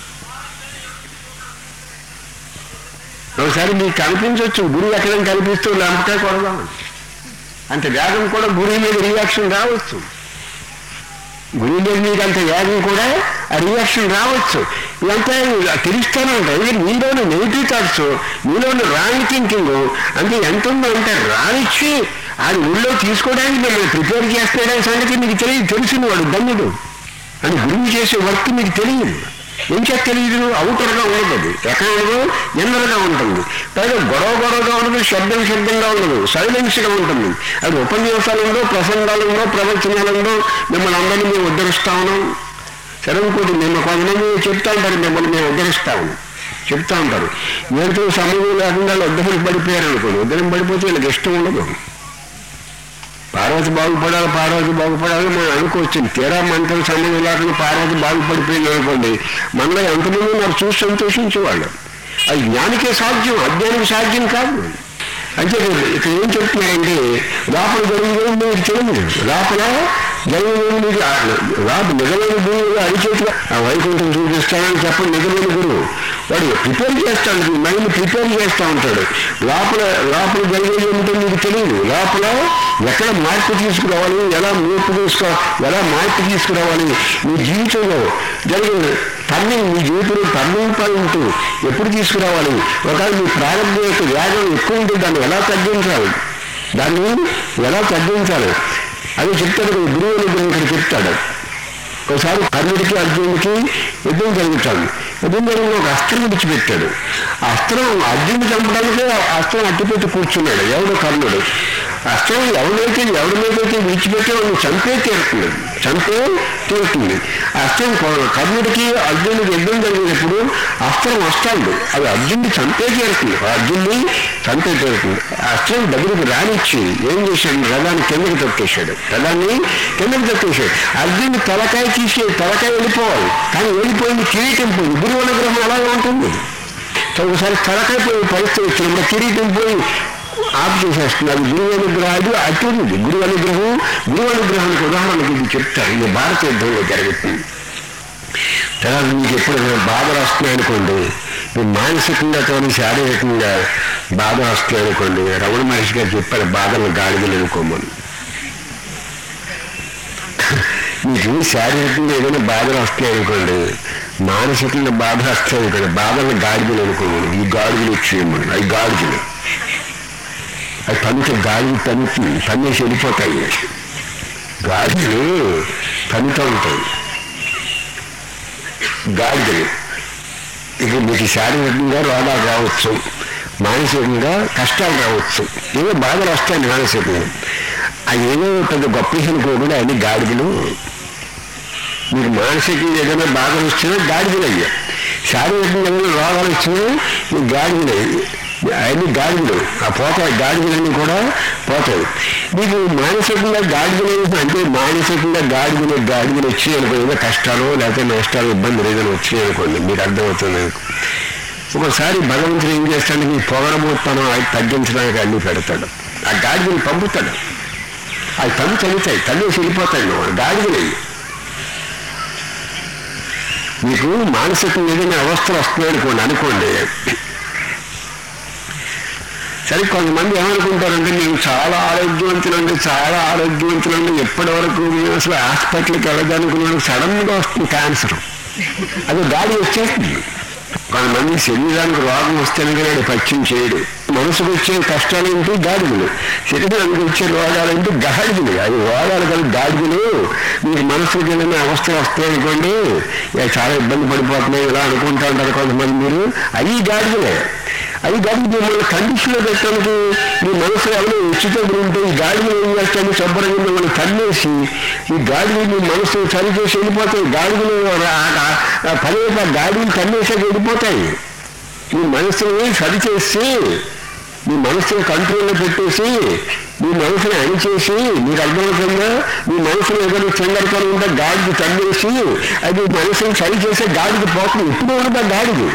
[SPEAKER 1] ఒకసారి మీకు కనిపించవచ్చు గురువు ఎక్కడ కనిపిస్తూ లంపకాయ కొడదాం అంత వేగం కూడా గురువు మీద రియాక్షన్ రావచ్చు గురువు మీద మీకు అంత వేగం కూడా ఆ రియాక్షన్ రావచ్చు ఇదంతా తెలుస్తూనే ఉంటాయి ఇది మీలోని నెగిటివ్ థాట్స్ మీలోని రాంగ్ థింకింగ్ అంటే ఎంత ఉందో అంటే రానిచ్చి అది ఊళ్ళో తీసుకోవడానికి మిమ్మల్ని ప్రిపేర్ చేస్తాడనే సంగతి మీకు తెలియదు తెలిసిన వాడు ధన్యుడు అని గురువు చేసే వర్క్ మీకు తెలియదు ఏం చేత తెలియదు అవుటర్గా ఉండదు అది ఎక్కడ ఉండదు ఎన్నరగా ఉంటుంది పైగా గొడవ గొడవగా ఉండదు శబ్దం శబ్దంగా ఉండదు సైలెన్స్గా ఉంటుంది అది ఉపన్యాసాలలో ప్రసంగాలలో ప్రవచనాలలో మిమ్మల్ని అందరినీ మేము ఉద్ధరిస్తా ఉన్నాం సరే ఇంకోటి మేము కొంతమంది చెప్తా ఉంటారు మిమ్మల్ని మేము ఉద్ధరిస్తాము చెప్తా ఉంటారు వీరితో సమయం లేకుండా వాళ్ళు ఉద్ధరణ పడిపోయారు అనుకోండి ఉద్ధరణ పడిపోతే వీళ్ళకి ఇష్టం ఉండదు పార్వతి బాగుపడాలి పార్వతి బాగుపడాలి మనం అనుకోవచ్చు తీరా మనతో సంబంధం లేకుండా పార్వతి బాగుపడిపోయింది అనుకోండి మనలో ఎంతమంది ఉన్నారు చూసి సంతోషించేవాళ్ళు అది జ్ఞానికే సాధ్యం అజ్ఞానికి సాధ్యం కాదు అంటే ఇక్కడ ఏం చెప్తున్నారంటే లోపల జరిగేది మీకు తెలియదు లోపల జరిగేది మీకు లోపల నిజమైన గురువు అరిచేతిగా ఆ వైకుంఠం చూపిస్తానని చెప్పండి నిజమైన గురువు వాడు ప్రిపేర్ చేస్తాడు మీ మైండ్ ప్రిపేర్ చేస్తూ ఉంటాడు లోపల లోపల జరిగేది ఏమిటో మీకు తెలియదు లోపల ఎక్కడ మార్పు తీసుకురావాలి ఎలా మార్పు తీసుకో ఎలా మార్పు తీసుకురావాలి మీ జీవితంలో జరిగిన టర్నింగ్ మీ జీవితంలో టర్నింగ్ పాయింట్ ఎప్పుడు తీసుకురావాలి ఒకవేళ మీ ప్రారంభం యొక్క వేగం ఎక్కువ ఉంటే దాన్ని ఎలా తగ్గించాలి దాన్ని ఎలా తగ్గించాలి అది చెప్తాడు కదా, గురువు అనుగ్రహం ఇక్కడ చెప్తాడు ఒకసారి కర్ణుడికి అర్జునుడికి యుద్ధం జరుగుతుంది అర్జునుడు ఒక అస్త్రం విడిచిపెట్టాడు ఆ అస్త్రం అర్జునుడు చంపడానికి ఆ అస్త్రం అట్టిపెట్టి కూర్చున్నాడు ఎవడు కర్ణుడు అస్త్రం ఎవరినైతే ఎవరి మీదైతే విడిచిపెట్టే వాడిని చంపే తీరుతుంది చంపే తీరుతుంది ఆ అస్త్రం కొ- కర్ణుడికి అర్జునుడికి యుద్ధం జరిగినప్పుడు అస్త్రం వస్తాడు అది అర్జునుడి చంపే తీరుతుంది ఆ అర్జునుడిని చంపే తీరుతుంది ఆ అస్త్రం దగ్గరికి రానిచ్చి ఏం చేశాడు రథాన్ని కిందకి తొక్కేశాడు రథాన్ని కిందకి తొక్కేశాడు అర్జునుడి తలకాయ తీసి తలకాయ వెళ్ళిపోవాలి కానీ వెళ్ళిపోయింది కిరీటం పోయింది గురువు అనుగ్రహం అలాగే ఉంటుంది సో ఒకసారి తలకాయ పోయి పరిస్థితి వచ్చినప్పుడు కిరీటం పోయి ఆఫ్ చేసేస్తుంది అది గురువు అనుగ్రహాలు అటుంది గురువు అనుగ్రహం గురువు అనుగ్రహానికి ఉదాహరణకి ఇది చెప్తారు ఇది భారత యుద్ధంలో జరుగుతుంది తర్వాత మీకు ఎప్పుడు బాధలు వస్తున్నాయి అనుకోండి మీరు మానసికంగా కానీ శారీరకంగా బాధలు వస్తున్నాయి అనుకోండి రమణ మహర్షి గారు చెప్పారు బాధలు గాడిదలు అనుకోమని మీకు శారీరకంగా ఏదైనా బాధలు వస్తాయి అనుకోండి మానసికంగా బాధలు వస్తాయి అనుకోండి బాధలు గాడిదలు అనుకోమని ఈ గాడిదలు వచ్చేయమని అవి గాడిదలు అవి తనుక గాలి తనుకి తన్నేసి వెళ్ళిపోతాయి గాడిదలు తనుతూ ఉంటాయి గాడిదలు ఇప్పుడు మీకు శారీరకంగా రోగాలు రావచ్చు మానసికంగా కష్టాలు రావచ్చు ఏదో బాధలు వస్తాయి మానసికంగా అది ఏదో పెద్ద గొప్ప విషయం కూడా అన్ని గాడిదలు మీకు మానసికంగా ఏదైనా బాధలు వచ్చినా గాడిదలు అయ్యా శారీరకంగా ఏదైనా రోగాలు వచ్చినా ఈ గాడిదలు అవన్నీ గాడిదలు ఆ పోతాయి గాడిదలన్నీ కూడా పోతాయి మీకు మానసికంగా గాడిదలు అంటే మానసికంగా గాడిదలు గాడిదలు వచ్చి అనుకో ఏదో కష్టాలు లేకపోతే నష్టాలు ఇబ్బందులు ఏదైనా వచ్చాయి అనుకోండి మీకు అర్థమవుతుంది ఒకసారి భగవంతుడు ఏం చేస్తాడు మీ పొగరబోతాను అది తగ్గించడానికి అన్ని పెడతాడు ఆ గాడిదలు పంపుతాడు అవి తల్లి చదువుతాయి తల్లి వెళ్ళిపోతాయి గాడిదలు అయ్యి మీకు మానసికంగా ఏదైనా అవస్థలు వస్తున్నాయి అనుకోండి అనుకోండి సరే కొంతమంది ఏమనుకుంటారంటే నేను చాలా ఆరోగ్యవంతులండి చాలా ఆరోగ్యవంతులండి ఎప్పటి వరకు నేను అసలు హాస్పిటల్కి వెళ్ళదనుకున్నాను సడన్గా వస్తుంది క్యాన్సర్ అది గాడి వచ్చేస్తుంది కొంతమంది శరీరానికి రోగం వస్తేనే కానీ పచ్చిం చేయడు మనసుకు వచ్చే కష్టాలు ఏంటి గాడిదలు శరీరానికి వచ్చే రోగాలంటే గాడిదలు అవి రోగాలు కలిగి గాడిదలు మీకు మనసుకు ఏదైనా అవస్థలు వస్తాయనుకోండి ఇక చాలా ఇబ్బంది పడిపోతున్నాయి ఇలా అనుకుంటా ఉంటారు కొంతమంది మీరు అవి గాడిదలే అవి గాడిద మిమ్మల్ని కండిషన్లో పెట్టడానికి మీ మనసులో ఎవరో ఉచితం ఉంటే ఈ గాడిని ఏం చేస్తాను శుభ్రంగా మిమ్మల్ని తన్నేసి ఈ గాడిని మీ మనసు సరిచేసి వెళ్ళిపోతాయి గాడిదలు పని ఆ గాడిని తన్నేసాక వెళ్ళిపోతాయి మీ మనసుని సరిచేసి మీ మనసుని కంట్రోల్లో పెట్టేసి మీ మనసుని అణిచేసి మీకు అర్థమవుతుందా మీ మనసులో ఏదైనా చెందరపడి ఉంటే గాడికి తన్నేసి అది మనసుని సరి చేసే గాడికి పోతుంది ఇప్పుడు ఉండదు ఆ గాడిది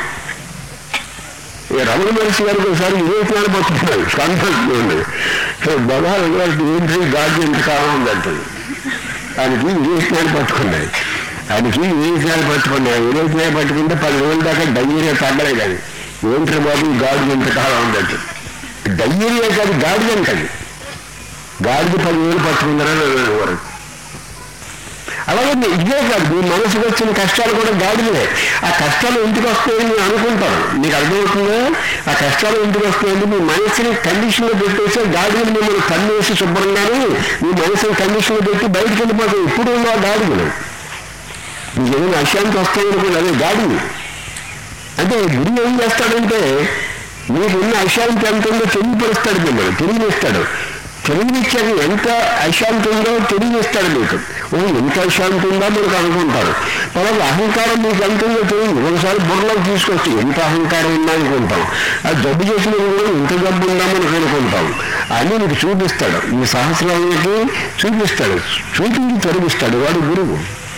[SPEAKER 1] ఈ రమణ మనిషి గారికి ఒకసారి వివేచనాలు పట్టుకున్నాడు సంతోషండి భగవాన్ గారికి ఏంటి గాడి ఎంత కావాలంటుంది ఆయనకి వివేచనాలు పట్టుకున్నాయి ఆయనకి వివేచనాలు పట్టుకున్నాయి వివేచనాలు పట్టుకుంటే పది రోజుల దాకా డయ్యేరియా తగ్గలే కానీ ఏంటి బాబు ఈ గాడి ఎంత కాలం ఉందంటే డయ్యేరియా కాదు గాడి అంటది గాడికి పదివేలు పట్టుకుందరని వరకు అలాగే మీ- ఇదే కాదు మీ మనసుకు వచ్చిన కష్టాలు కూడా గాడిలే ఆ కష్టాలు ఇంటికి వస్తాయని మీరు అనుకుంటారు మీకు అర్థమవుతుందా ఆ కష్టాలు ఇంటికి వస్తాయని మీ మనసుని కండిషన్లో పెట్టేసి గాడిలు మిమ్మల్ని కన్నేసి శుభ్రంగానే మీ మనసుని కండిషన్లో పెట్టి బయటకు వెళ్ళిపోతాయి ఇప్పుడు ఉన్న గాడిలు మీకు ఏదైనా అశాంతి వస్తాయనుకోండి అదే గాడి అంటే గురువు ఏం చేస్తాడంటే మీకున్న అశాంతి ఎంత ఉందో తెలియపరుస్తాడు మిమ్మల్ని తెలియనిస్తాడు తెలియనిచ్చాక ఎంత అశాంతి ఉందో తెలియనిస్తాడు మీకు ఓ ఎంత అశాంతి ఉందో మీకు అనుకుంటారు తర్వాత అహంకారం మీకు ఎంత ఉందో తెలియదు ఒకసారి బుర్రలోకి తీసుకొచ్చి ఎంత అహంకారం ఉందా అనుకుంటాం అది జబ్బు చేసిన కూడా ఎంత జబ్బు ఉందా మనకు అనుకుంటాం అన్నీ మీకు చూపిస్తాడు ఈ సహస్రానికి చూపిస్తాడు చూపించి తొలగిస్తాడు వాడు గురువు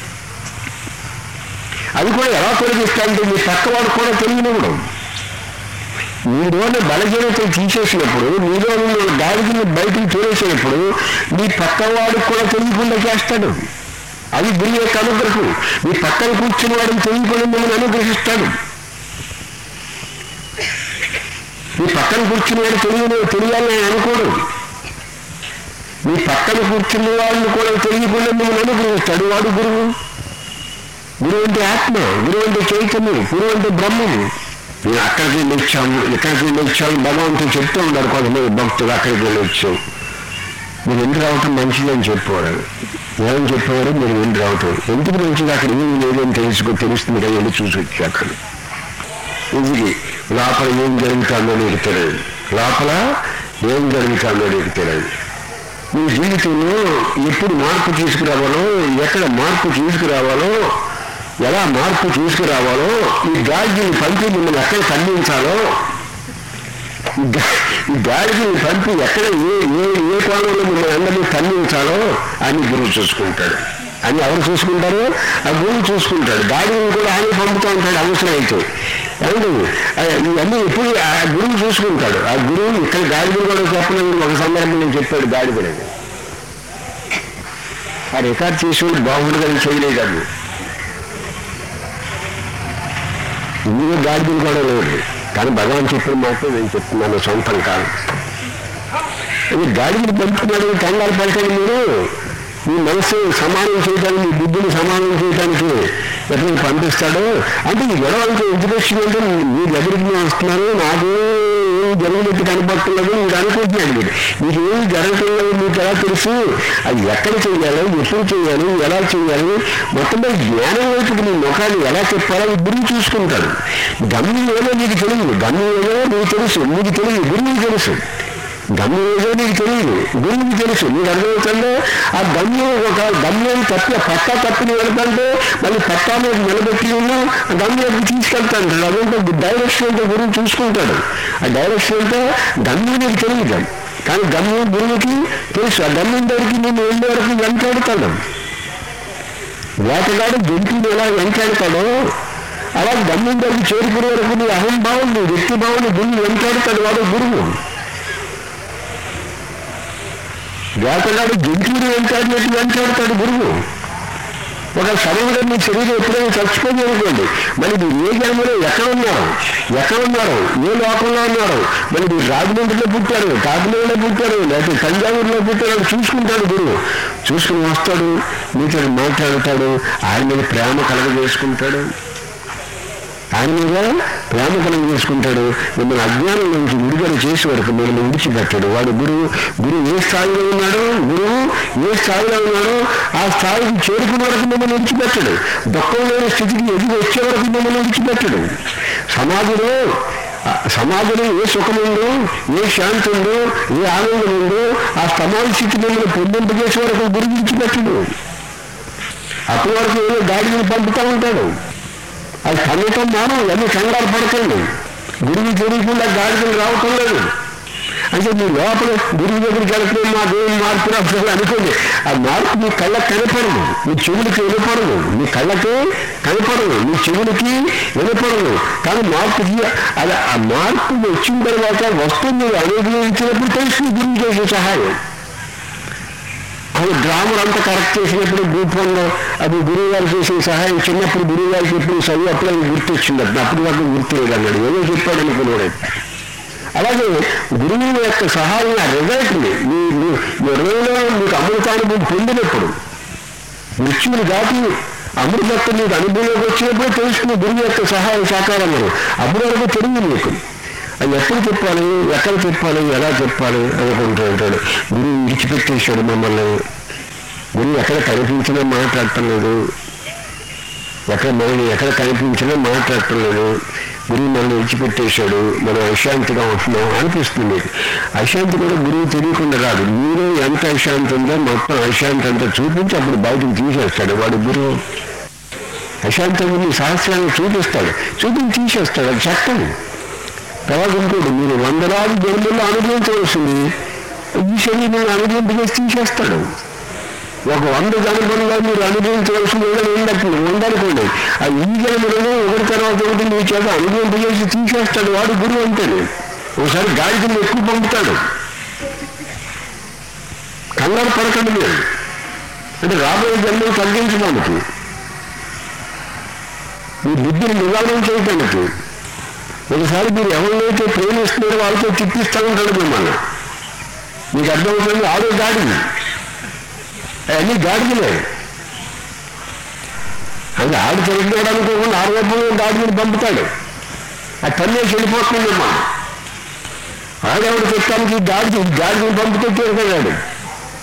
[SPEAKER 1] అది కూడా ఎలా తొలగిస్తాడంటే మీ పక్కవాడు కూడా తెలియనివ్వడం మీలోని బలహీనతలు తీసేసినప్పుడు మీలో ఉన్న గాడిని బయటికి తోలేసినప్పుడు మీ పక్కవాడు కూడా తెలియకుండా చేస్తాడు అది గురి యొక్క అనుగ్రహం మీ పక్కన కూర్చుని వాడిని తెలియకుండా మిమ్మల్ని అనుగ్రహిస్తాడు మీ పక్కన కూర్చుని వాడు తెలియని తెలియాలని ఆయన అనుకోడు మీ పక్కన కూర్చున్న వాళ్ళని కూడా తెలియకుండా మిమ్మల్ని అనుగ్రహిస్తాడు వాడు గురువు గురువు అంటే ఆత్మ గురువు అంటే చైతన్యం గురువు అంటే బ్రహ్మము నేను అక్కడికి వెళ్ళి వచ్చాము ఇక్కడికి వెళ్ళి వచ్చాము భగవంతుడు చెప్తూ ఉన్నారు కొంతమంది భక్తులు అక్కడికి వెళ్ళి వచ్చాం మీరు వెళ్ళి రావటం మంచిది అని చెప్పేవారు ఏమని చెప్పేవారు మీరు వెళ్ళి రావటం ఎందుకు మంచిది అక్కడ ఏమి లేదని తెలుసుకో తెలుస్తుంది కదా వెళ్ళి చూసి వచ్చి అక్కడ ఇది లోపల ఏం జరుగుతుందో నీకు తెలియదు లోపల ఏం జరుగుతుందో నీకు తెలియదు మీ జీవితంలో ఎప్పుడు మార్పు తీసుకురావాలో ఎక్కడ మార్పు తీసుకురావాలో ఎలా మార్పు తీసుకురావాలో ఈ గాడిని పంపి మిమ్మల్ని ఎక్కడ ఖండించాలో ఈ గా- ఈ గాడిని పంపి ఎక్కడ ఏ ఏ ఏ కోణంలో మిమ్మల్ని అందరినీ ఖండించాలో అని గురువు చూసుకుంటాడు అని ఎవరు చూసుకుంటారు ఆ గురువు చూసుకుంటాడు గాడిని కూడా ఆయన పంపుతూ ఉంటాడు అవసరం అయితే ఏమండి ఆ, ఇవన్నీ ఎప్పుడు ఆ గురువు చూసుకుంటాడు ఆ గురువు ఇక్కడ గాడిని కూడా చెప్పలేదు ఒక సందర్భంలో చెప్పాడు గాడి కూడా ఆ రికార్డ్ చేసి బాగుండు కానీ చేయలేదు అది ఇందులో గాడిదలు కూడా లేదు కానీ భగవాన్ చెప్పిన మాట నేను చెప్తున్నాను సొంతం కాదు ఇది గాడిదలు పంపుతున్నాడు కంగారు పడకండి మీరు మీ మనసు సమానం చేయడానికి మీ బుద్ధిని సమానం చేయడానికి ఎక్కడికి పంపిస్తాడు అంటే ఈ గొడవ అంటే ఎందుకు వచ్చిందంటే మీరు ఎదురికి వస్తున్నారు నాకు ఏం జరిగినట్టు కనపడుతున్నది మీరు అనుకుంటున్నాడు మీరు మీకు ఏం జరగట్లేదు మీకు ఎలా తెలుసు అది ఎక్కడ చేయాలి ఎప్పుడు చేయాలి ఎలా చేయాలి మొత్తం మీద జ్ఞానం వైపుకి నీ ముఖాన్ని ఎలా చెప్పాలో ఈ గురువు చూసుకుంటాడు గమ్యం ఏదో నీకు తెలియదు గమ్యం ఏదో నీకు తెలుసు నీకు తెలియదు గురువుకి తెలుసు గమ్యం ఏదో నీకు తెలియదు గురువుకి తెలుసు నీకు అర్థమవుతుందో ఆ గమ్యం ఒక గమ్యం తప్ప పట్టా తప్పని వెళ్తాంటే మళ్ళీ పట్టా మీద నిలబెట్టి ఉన్న ఆ గమ్యానికి తీసుకెళ్తాడు అదంతా డైరెక్షన్ అంటే గురువు చూసుకుంటాడు ఆ డైరెక్షన్ అంటే గమ్యం నీకు తెలియదు కానీ గమ్యం గురువుకి తెలుసు ఆ గమ్యం దగ్గరికి నేను వెళ్ళే వరకు వెంటాడుతాడు వేటగాడు జంతువుని ఎలా వెంటాడుతాడో అలా గమ్యం దగ్గరికి చేరుకునే వరకు నీ అహంభావం నీ వ్యక్తిభావం గురువు వెంటాడుతాడు వాడు గురువు వేటగాడు జంతువుని వెంటాడినట్టు వెంటాడుతాడు గురువు ఒక శరీరం మీ శరీరం ఎప్పుడైనా చచ్చిపోయింది అనుకోండి మరి మీరు ఏ జన్మలో ఎక్కడ ఉన్నారు ఎక్కడ ఉన్నారు ఏ లోకంలో ఉన్నారు మరి మీరు రాజమండ్రిలో పుట్టారు కాకినాడలో పుట్టారు లేకపోతే తంజావూరులో పుట్టారు అని చూసుకుంటాడు గురువు చూసుకుని వస్తాడు మీతో మాట్లాడతాడు ఆయన మీద ప్రేమ కలగజేసుకుంటాడు ఆయన మీద ప్రేమ కలుగు చేసుకుంటాడు మిమ్మల్ని అజ్ఞానం నుంచి విడుదల చేసే వరకు మిమ్మల్ని విడిచిపెట్టాడు వాడు గురువు గురువు ఏ స్థాయిలో ఉన్నాడో గురువు ఏ స్థాయిలో ఉన్నాడో ఆ స్థాయికి చేరుకునే వరకు మిమ్మల్ని విడిచిపెట్టాడు దుఃఖం లేని స్థితికి ఎదిగి వచ్చే వరకు మిమ్మల్ని విడిచిపెట్టాడు సమాజంలో ఆ సమాజంలో ఏ సుఖం ఉందో ఏ శాంతి ఉందో ఏ ఆనందం ఉందో ఆ సమాధి స్థితి మిమ్మల్ని పొందింపజేసే వరకు గురువు విడిచిపెట్టడు అప్పటి వరకు ఏదో గాడిని పంపుతూ ఉంటాడు అది సమీపం మానం ఎన్ని కంగారు పడకండి గురువు తెలియకుండా గాడిదలు రావటం లేదు అంటే మీ లోపల గురువు దగ్గరికి వెళ్తే మాకేం మార్పు రాదు అనుకోండి ఆ మార్పు మీ కళ్ళకి కనపడదు మీ చెవులకి వినపడదు మీ కళ్ళకి కనపడదు మీ చెవులకి వినపడదు కానీ మార్పు తీ- అది ఆ మార్పు వచ్చిన తర్వాత వస్తుంది అనుభవించినప్పుడు తెలుస్తుంది గురువు చేసే సహాయం అది గ్రామర్ అంతా కరెక్ట్ చేసినప్పుడు గ్రూప్ వన్లో అది గురువు గారు చేసే సహాయం చిన్నప్పుడు గురువు గారు చెప్పిన చదువు అప్పుడు అది గుర్తొచ్చింది అప్పుడు అప్పుడు వరకు గుర్తులేదు అన్నాడు ఏదో చెప్పాడు అనుకున్నాడు అలాగే గురువు యొక్క సహాయం ఆ రిజల్ట్ని మీ మీ నిర్ణయంలో మీకు అమృతానుభవం పొందినప్పుడు మృత్యువుని దాటి అమృతత్వం మీకు అనుభవంలోకి వచ్చినప్పుడు తెలుసుకుని గురువు యొక్క సహాయ సహకారం అప్పుడు వరకు తెలియదు మీకు అది ఎప్పుడు చెప్పాలి ఎక్కడ చెప్పాలి ఎలా చెప్పాలి అనుకుంటూ ఉంటాడు గురువు విడిచిపెట్టేశాడు మమ్మల్ని గురువు ఎక్కడ కనిపించినా మాట్లాడటం లేదు ఎక్కడ మనల్ని ఎక్కడ కనిపించినా మాట్లాడటం లేదు గురువు మనల్ని విడిచిపెట్టేశాడు మనం అశాంతిగా ఉంటున్నాం అనిపిస్తుంది అశాంతి కూడా గురువు తెలియకుండా రాదు మీరు ఎంత అశాంతి ఉందో మొత్తం అశాంతి అంతా చూపించి అప్పుడు బయటకు తీసేస్తాడు వాడు గురువు అశాంతి ఉంది సహస్రాన్ని చూపిస్తాడు చూపించి తీసేస్తాడు అది చట్టం తర్వాత ఇంకోటి మీరు వందలాది జన్మల్లో అనుభవించవలసింది ఈ శరీరం అనుభవింపజేసి తీసేస్తాడు ఒక వంద జన్మల్లో మీరు అనుభవించవలసింది ఏదైనా ఉండట్టు ఉందనుకోండి ఆ ఈ జన్మలలో ఒకటి తర్వాత ఒకటి మీ చేత అనుభవింపజేసి తీసేస్తాడు వాడు గురువు అంటేనే ఒకసారి గాడికలు ఎక్కువ పంపుతాడు కంగారు పడకండి మీరు అంటే రాబోయే జన్మలు తగ్గించడానికి మీ బుద్ధిని నివారణ చేయటానికి ఒకసారి మీరు ఎవరినైతే ప్రేమిస్తున్నారో వాళ్ళతో తిప్పిస్తూ ఉంటాడు మిమ్మల్ని మీకు అర్థమవుతుంది ఆడో గాడిది అవన్నీ గాడిదలే అది ఆడు తెలియడం అనుకోకుండా ఆరు వైపు గాడిని పంపుతాడు ఆ తన్నేసి వెళ్ళిపోతుంది మిమ్మల్ని ఆడెవడు చెప్తానికి గాడిది గాడిని పంపితే తీరుతాడు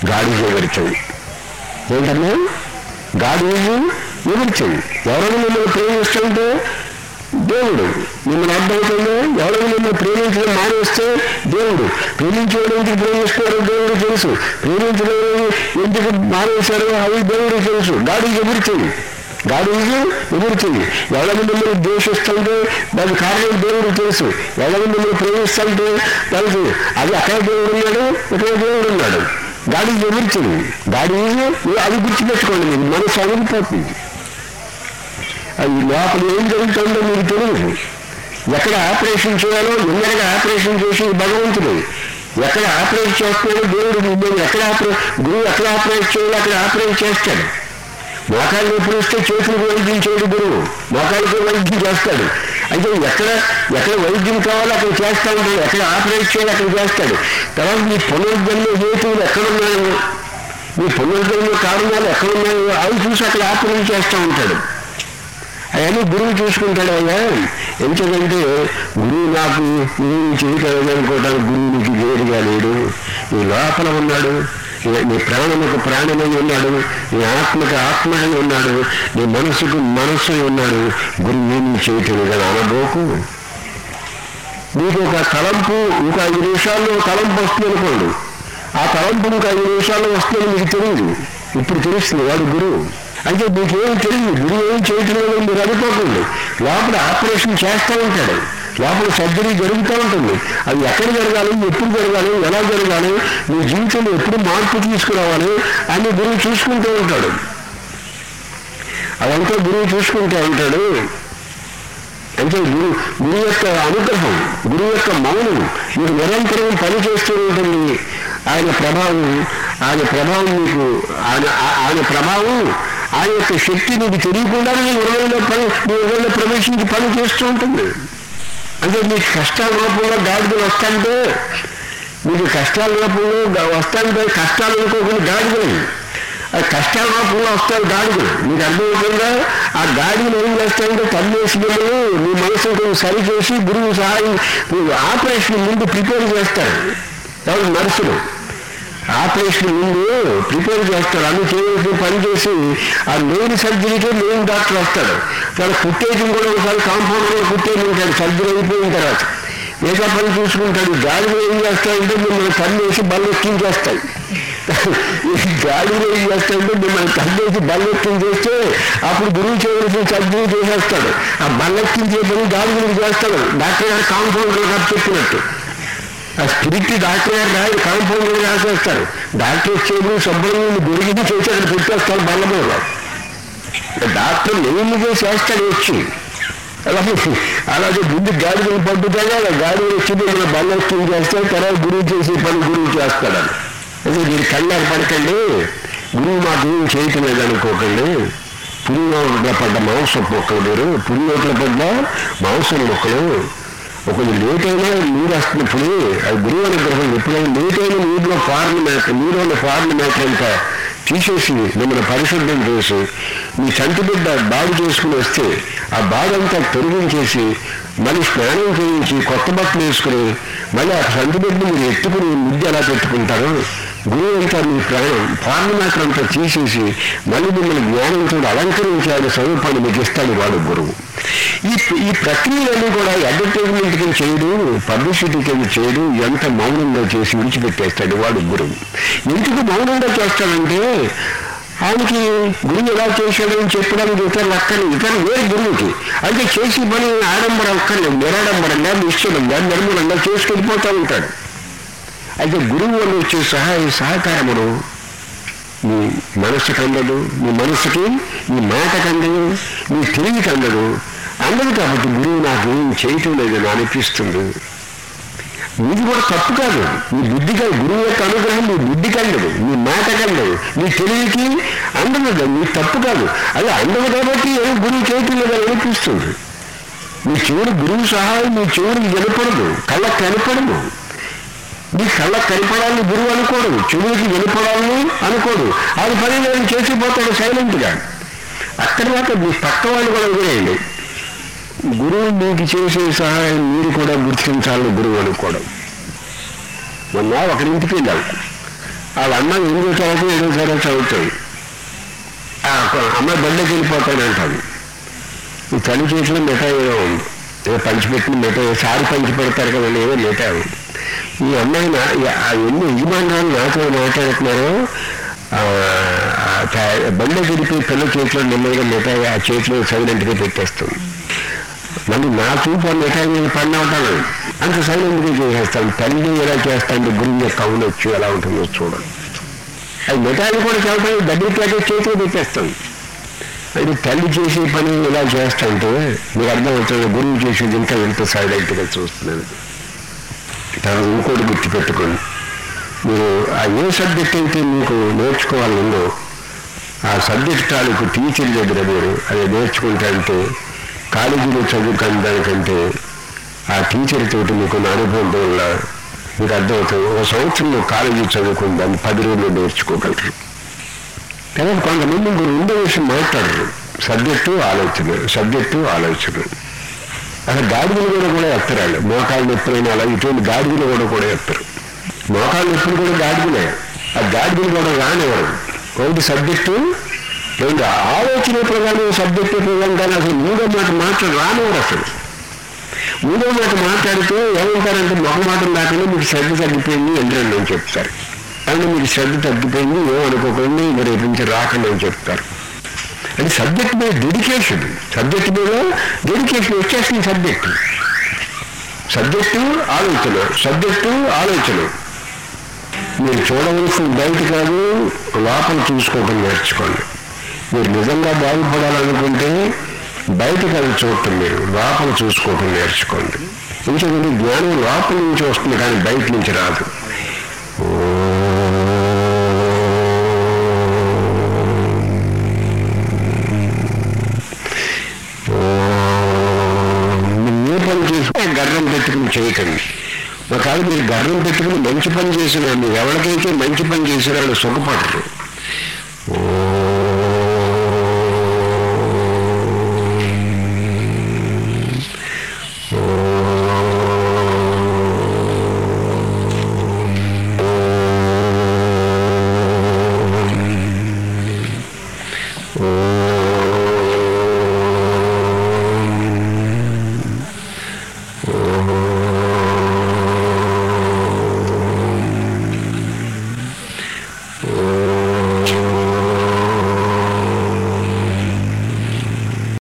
[SPEAKER 1] గాడి ఎగురుతుంది ఏంటన్నా గాడి ఎగురుతుంది ఎవరైనా మిమ్మల్ని ప్రేమిస్తుంటే దేవుడు మిమ్మల్ని అర్థమవుతుందో ఎవరైనా మిమ్మల్ని ప్రేమించడం మానేస్తే దేవుడు ప్రేమించడం ఎందుకు ప్రేమిస్తారో దేవుడు తెలుసు ప్రేమించడం ఎందుకు మానేశారో అవి దేవుడు తెలుసు గాడి ఎగురుతుంది గాడి ఎగురుతుంది ఎవరైనా మిమ్మల్ని ద్వేషిస్తుంటే దానికి కారణం దేవుడు తెలుసు ఎవరైనా మిమ్మల్ని ప్రేమిస్తుంటే దానికి అది అక్కడ దేవుడు ఉన్నాడు ఇక్కడ దేవుడు ఉన్నాడు గాడి ఎగురుతుంది గాడి అది గుర్తుపెట్టుకోండి మీరు మనసు అనిగిపోతుంది అది లోపల ఏం జరుగుతుందో మీకు తెలియదు ఎక్కడ ఆపరేషన్ చేయాలో ఎన్నడగా ఆపరేషన్ చేసి భగవంతుడు ఎక్కడ ఆపరేట్ చేస్తున్నాడో దేవుడు నేను ఎక్కడ ఆపరే గురువు ఎక్కడ ఆపరేట్ చేయాలో అక్కడ ఆపరేట్ చేస్తాడు మోకాళ్ళు ఎప్పుడు ఇస్తే చేతులకు వైద్యం చేయడు గురువు మోకాళ్ళకి వైద్యం చేస్తాడు అయితే ఎక్కడ ఎక్కడ వైద్యం కావాలో అక్కడ చేస్తా ఉంటాడు ఎక్కడ ఆపరేట్ చేయాలో అక్కడ చేస్తాడు తర్వాత మీ పునర్జన్మ హేతువులు ఎక్కడున్నాయో మీ పునర్జన్మ కారణాలు ఎక్కడున్నాయో అవి చూసి అక్కడ ఆపరేట్ చేస్తూ ఉంటాడు అవన్నీ గురువు చూసుకుంటాడు అయ్యా ఎందుకంటే గురువు నాకు ఏం చేయగలదు అనుకోవడానికి గురువు నీకు వేరుగా లేడు నీ లోపల ఉన్నాడు నీ- నీ ప్రాణముకు ప్రాణమై ఉన్నాడు నీ ఆత్మకు ఆత్మై ఉన్నాడు నీ మనసుకు మనస్సు ఉన్నాడు గురువు ఏమి చేయటం కదా అనబోకు నీకు ఒక తలంపు ఇంకా ఐదు నిమిషాల్లో తలంపు వస్తుంది అనుకోండి ఆ తలంపు ఇంకా ఐదు నిమిషాల్లో వస్తుందని మీకు తెలియదు ఇప్పుడు తెలుస్తుంది వాడు గురువు అయితే మీకేం తెలియదు గురువు ఏం చేయటం లేదని మీరు అనుకోకండి లోపల ఆపరేషన్ చేస్తూ ఉంటాడు లోపల సర్జరీ జరుగుతూ ఉంటుంది అది ఎక్కడ జరగాలి ఎప్పుడు జరగాలి ఎలా జరగాలి మీ జీవితంలో ఎప్పుడు మార్పు తీసుకురావాలి అని గురువు చూసుకుంటూ ఉంటాడు అదంతా గురువు చూసుకుంటూ ఉంటాడు అంటే గురు గురువు యొక్క అనుగ్రహం గురువు యొక్క మౌనం మీకు నిరంతరం పనిచేస్తూ ఉంటుంది ఆయన ప్రభావం ఆయన ప్రభావం మీకు ఆయన ఆ- ఆయన ప్రభావం ఆయన యొక్క శక్తి మీకు తెలియకుండానే మీ హృదయంలో పని మీ హృదయంలో ప్రవేశించి పని చేస్తూ ఉంటుంది అంటే మీకు కష్టాల రూపంలో గాడిదలు వస్తాంటే మీకు కష్టాల రూపంలో గా- వస్తాంటే కష్టాలు అనుకోకుండా గాడిదలు ఆ కష్టాల రూపంలో వస్తాయి గాడిదలు మీకు అర్థమవుతుందా ఆ గాడిని ఏం చేస్తాయంటే తల్లేసి మిమ్మల్ని మీ మనసును కొంచెం సరి చేసి గురువు సహాయం మీరు ఆపరేషన్ ముందు ప్రిపేర్ చేస్తారు ఎవరు నర్సులు ఆపరేషన్ ముందు ప్రిపేర్ చేస్తారు అన్ని చేయవలసిన పని చేసి ఆ మెయిన్ సర్జరీకే మెయిన్ డాక్టర్ వస్తాడు తను కుట్టేయడం కూడా ఒకసారి కాంపౌండర్లో కుట్టేది ఉంటాడు సర్జరీ అయిపోయిన తర్వాత మిగతా పని చూసుకుంటాడు గాడిలో ఏం చేస్తాయంటే మిమ్మల్ని తన్నేసి బల్ల ఎక్కించేస్తాయి గాడిలో ఏం చేస్తాయంటే మిమ్మల్ని తన్నేసి బల్ల ఎక్కించేస్తే అప్పుడు గురువు చేయవలసిన సర్జరీ చేసేస్తాడు ఆ బల్ల ఎక్కించే పని గాడిలో చేస్తాడు డాక్టర్ గారు కాంపౌండర్ గారు చెప్పినట్టు ఆ స్పిరిట్ డాక్టర్ గారు రాయడు కాంపౌండర్ రాసేస్తారు డాక్టర్ వచ్చేది శుభ్రంగా దొరికింది చేసి అక్కడ పెట్టేస్తారు బల్ల మీద డాక్టర్ మెయిన్గా చేస్తాడు వచ్చి అలాగే అలాగే ముందు గాడిదలు పంపుతాగా గాడిదలు వచ్చి మన బల్ల ఎక్కింగ్ చేస్తాడు తర్వాత గురువు చేసే పని గురువు చేస్తాడని అదే మీరు కళ్ళారు పడకండి గురువు మాకు ఏం చేయటం లేదనుకోకండి పురినోట్ల పడ్డ మాంసం మొక్కలు మీరు పురినోట్ల పడ్డ మాంసం మొక్కలు ఒకటి లేట్ అయినా నీరు వస్తున్నప్పుడు అది గురువు అనుగ్రహం ఎప్పుడైనా లేట్ అయిన నీరులో ఫారెన్ మ్యాటర్ నీరులో ఫారెన్ మ్యాటర్ అంతా తీసేసి మిమ్మల్ని పరిశుద్ధం చేసి మీ చంటి బిడ్డ బాగు చేసుకుని వస్తే ఆ బాధంతా తొలగించేసి మళ్ళీ స్నానం చేయించి కొత్త బట్టలు వేసుకుని మళ్ళీ ఆ చంటి బిడ్డని మీరు ఎత్తుకుని ముద్దు ఎలా పెట్టుకుంటారో గురువు అంతా మీ ప్రాణం ఫారెన్ మ్యాటర్ అంతా తీసేసి మళ్ళీ మిమ్మల్ని జ్ఞానంతో అలంకరించి ఆయన స్వరూపాన్ని మీకు ఇస్తాడు వాడు గురువు ఈ ఈ ప్రక్రియలన్నీ కూడా అడ్వర్టైజ్మెంట్ కింద చేయడు పబ్లిసిటీ కింద చేయడు ఎంత మౌనంగా చేసి విడిచిపెట్టేస్తాడు వాడు గురువు ఎందుకు మౌనంగా చేస్తాడంటే ఆయనకి గురువు ఎలా చేశాడని చెప్పడానికి ఇతరులు అక్కర్లేదు ఇతరులు వేరు గురువుకి అంటే చేసి పని ఆడంబరం అక్కర్లేదు నిరాడంబరంగా నిశ్చలంగా నిర్మూలంగా చేసుకెళ్ళిపోతూ ఉంటాడు అయితే గురువు వల్ల వచ్చే సహాయ సహకారమును నీ మనసుకు అందదు నీ మనసుకి నీ మాటకు అందదు నీ తెలివికి అందదు అందదు కాబట్టి గురువు నాకు ఏం చేయటం లేదని అనిపిస్తుంది ఇది కూడా తప్పు కాదు నీ బుద్ధికి గురువు యొక్క అనుగ్రహం నీ బుద్ధికి అందదు నీ మాటకి అందదు నీ తెలివికి అందదు నీ తప్పు కాదు అది అందదు కాబట్టి ఏం గురువు చేయటం లేదని అనిపిస్తుంది నీ చెవుడు గురువు సహాయం నీ చెవుడికి వినపడదు కళ్ళకి కనపడదు నీ కళ్ళకు కనపడాలని గురువు అనుకోడు చెవులకి వినపడాలని అనుకోడు అది పని నేను చేసిపోతాడు సైలెంట్గా అక్కడ దాకా మీ పక్క వాళ్ళు కూడా వదిలేయండి గురువు మీకు చేసే సహాయం మీరు కూడా గుర్తించాలని గురువు అనుకోవడం మొన్న ఒకరింటికి వెళ్ళాం వాళ్ళ అమ్మాయి ఎనిమిదో తరగతి ఏడో తరగతి చదువుతుంది ఆ అమ్మాయి బండికి వెళ్ళిపోతాను అంటాను ఈ తల్లి చేతిలో మిఠాయి ఏదో ఉంది ఏదో పంచిపెట్టిన మిఠాయి సారి పంచి పెడతారు కదండి ఏదో మిఠాయి ఉంది ఈ అమ్మాయి నా ఈ- ఆ ఎన్ని యజమానులు నాతో మాట్లాడుతున్నారో ఆ, ఆ త- బండికి వెళ్ళిపోయి పిల్ల చేతిలో నెమ్మదిగా మిఠాయి ఆ చేతిలో సైలెంట్గా పెట్టేస్తుంది మళ్ళీ నా చూపు ఆ మిఠాయి మీద పడిన ఉంటాను అంత సైలెంట్గా చేసేస్తాను తల్లి ఎలా చేస్తాను గురించి కవులొచ్చు ఎలా ఉంటుందో చూడండి అది మిఠాయి కూడా చెప్పడం దగ్గర ప్యాకే చేతిలో పెట్టేస్తాను అది తల్లి చేసే పని ఇలా చేస్తుంటే మీకు అర్థమవుతుంది గురువు చేసేది ఇంకా ఎంత సైలెంట్గా చూస్తున్నాను తర్వాత ఇంకోటి గుర్తుపెట్టుకోండి మీరు ఆ ఏ సబ్జెక్ట్ అయితే మీకు నేర్చుకోవాలందో ఆ సబ్జెక్ట్ తాలూకు టీచర్ దగ్గర మీరు అది నేర్చుకుంటే అంటే కాలేజీలో చదువుకునే దానికంటే ఆ టీచర్ తోటి మీకు అనుభవం వల్ల మీకు అర్థమవుతుంది ఒక సంవత్సరంలో కాలేజీ చదువుకుని దాన్ని పది రోజులు నేర్చుకోగలరు తర్వాత కొంతమంది ఇంకో రెండో విషయం మాట్లాడరు సబ్జెక్టు ఆలోచన సబ్జెక్టు ఆలోచన అసలు గాడిదలు కూడా కూడా ఎత్తరాళ్ళు మోకాళ్ళు నొప్పులైన అలా ఇటువంటి గాడిదలు కూడా కూడా ఎత్తరు మోకాళ్ళు నొప్పులు కూడా గాడిదలే ఆ గాడిదలు కూడా రానివ్వరు ఒకటి సబ్జెక్టు రెండు ఆలోచన ప్రధానం సబ్జెక్టు ప్రధానం కానీ అసలు మూడో మాట మాట్లాడు రానివ్వరు అసలు మూడో మాట మాట్లాడితే ఏమంటారంటే మొహ మాటలు లేకుండా మీకు శ్రద్ధ తగ్గిపోయింది ఎందుకండి అని చెప్తారు అంటే మీకు శ్రద్ధ తగ్గిపోయింది ఏమనుకోకండి ఇంకా రేపు నుంచి రాకండి అని చెప్తారు అంటే సబ్జెక్ట్ మీద డెడికేషన్ సబ్జెక్ట్ మీద డెడికేషన్ వచ్చేసింది సబ్జెక్టు సబ్జెక్టు ఆలోచన సబ్జెక్టు ఆలోచన మీరు చూడవలసిన బయట కాదు లోపల చూసుకోవటం నేర్చుకోండి మీరు నిజంగా బాగుపడాలనుకుంటే బయట కాదు చూడటం మీరు లోపల చూసుకోవటం నేర్చుకోండి ఎందుకంటే జ్ఞానం లోపల నుంచి వస్తుంది కానీ బయట నుంచి రాదు మీరు ఏ పని చేసుకుని గర్రం పెట్టుకుని చేయకండి ఒకవేళ మీరు గర్రం పెట్టుకుని మంచి పని చేసిన మీరు ఎవరికైతే మంచి పని చేసిన వాళ్ళు సుఖపడరు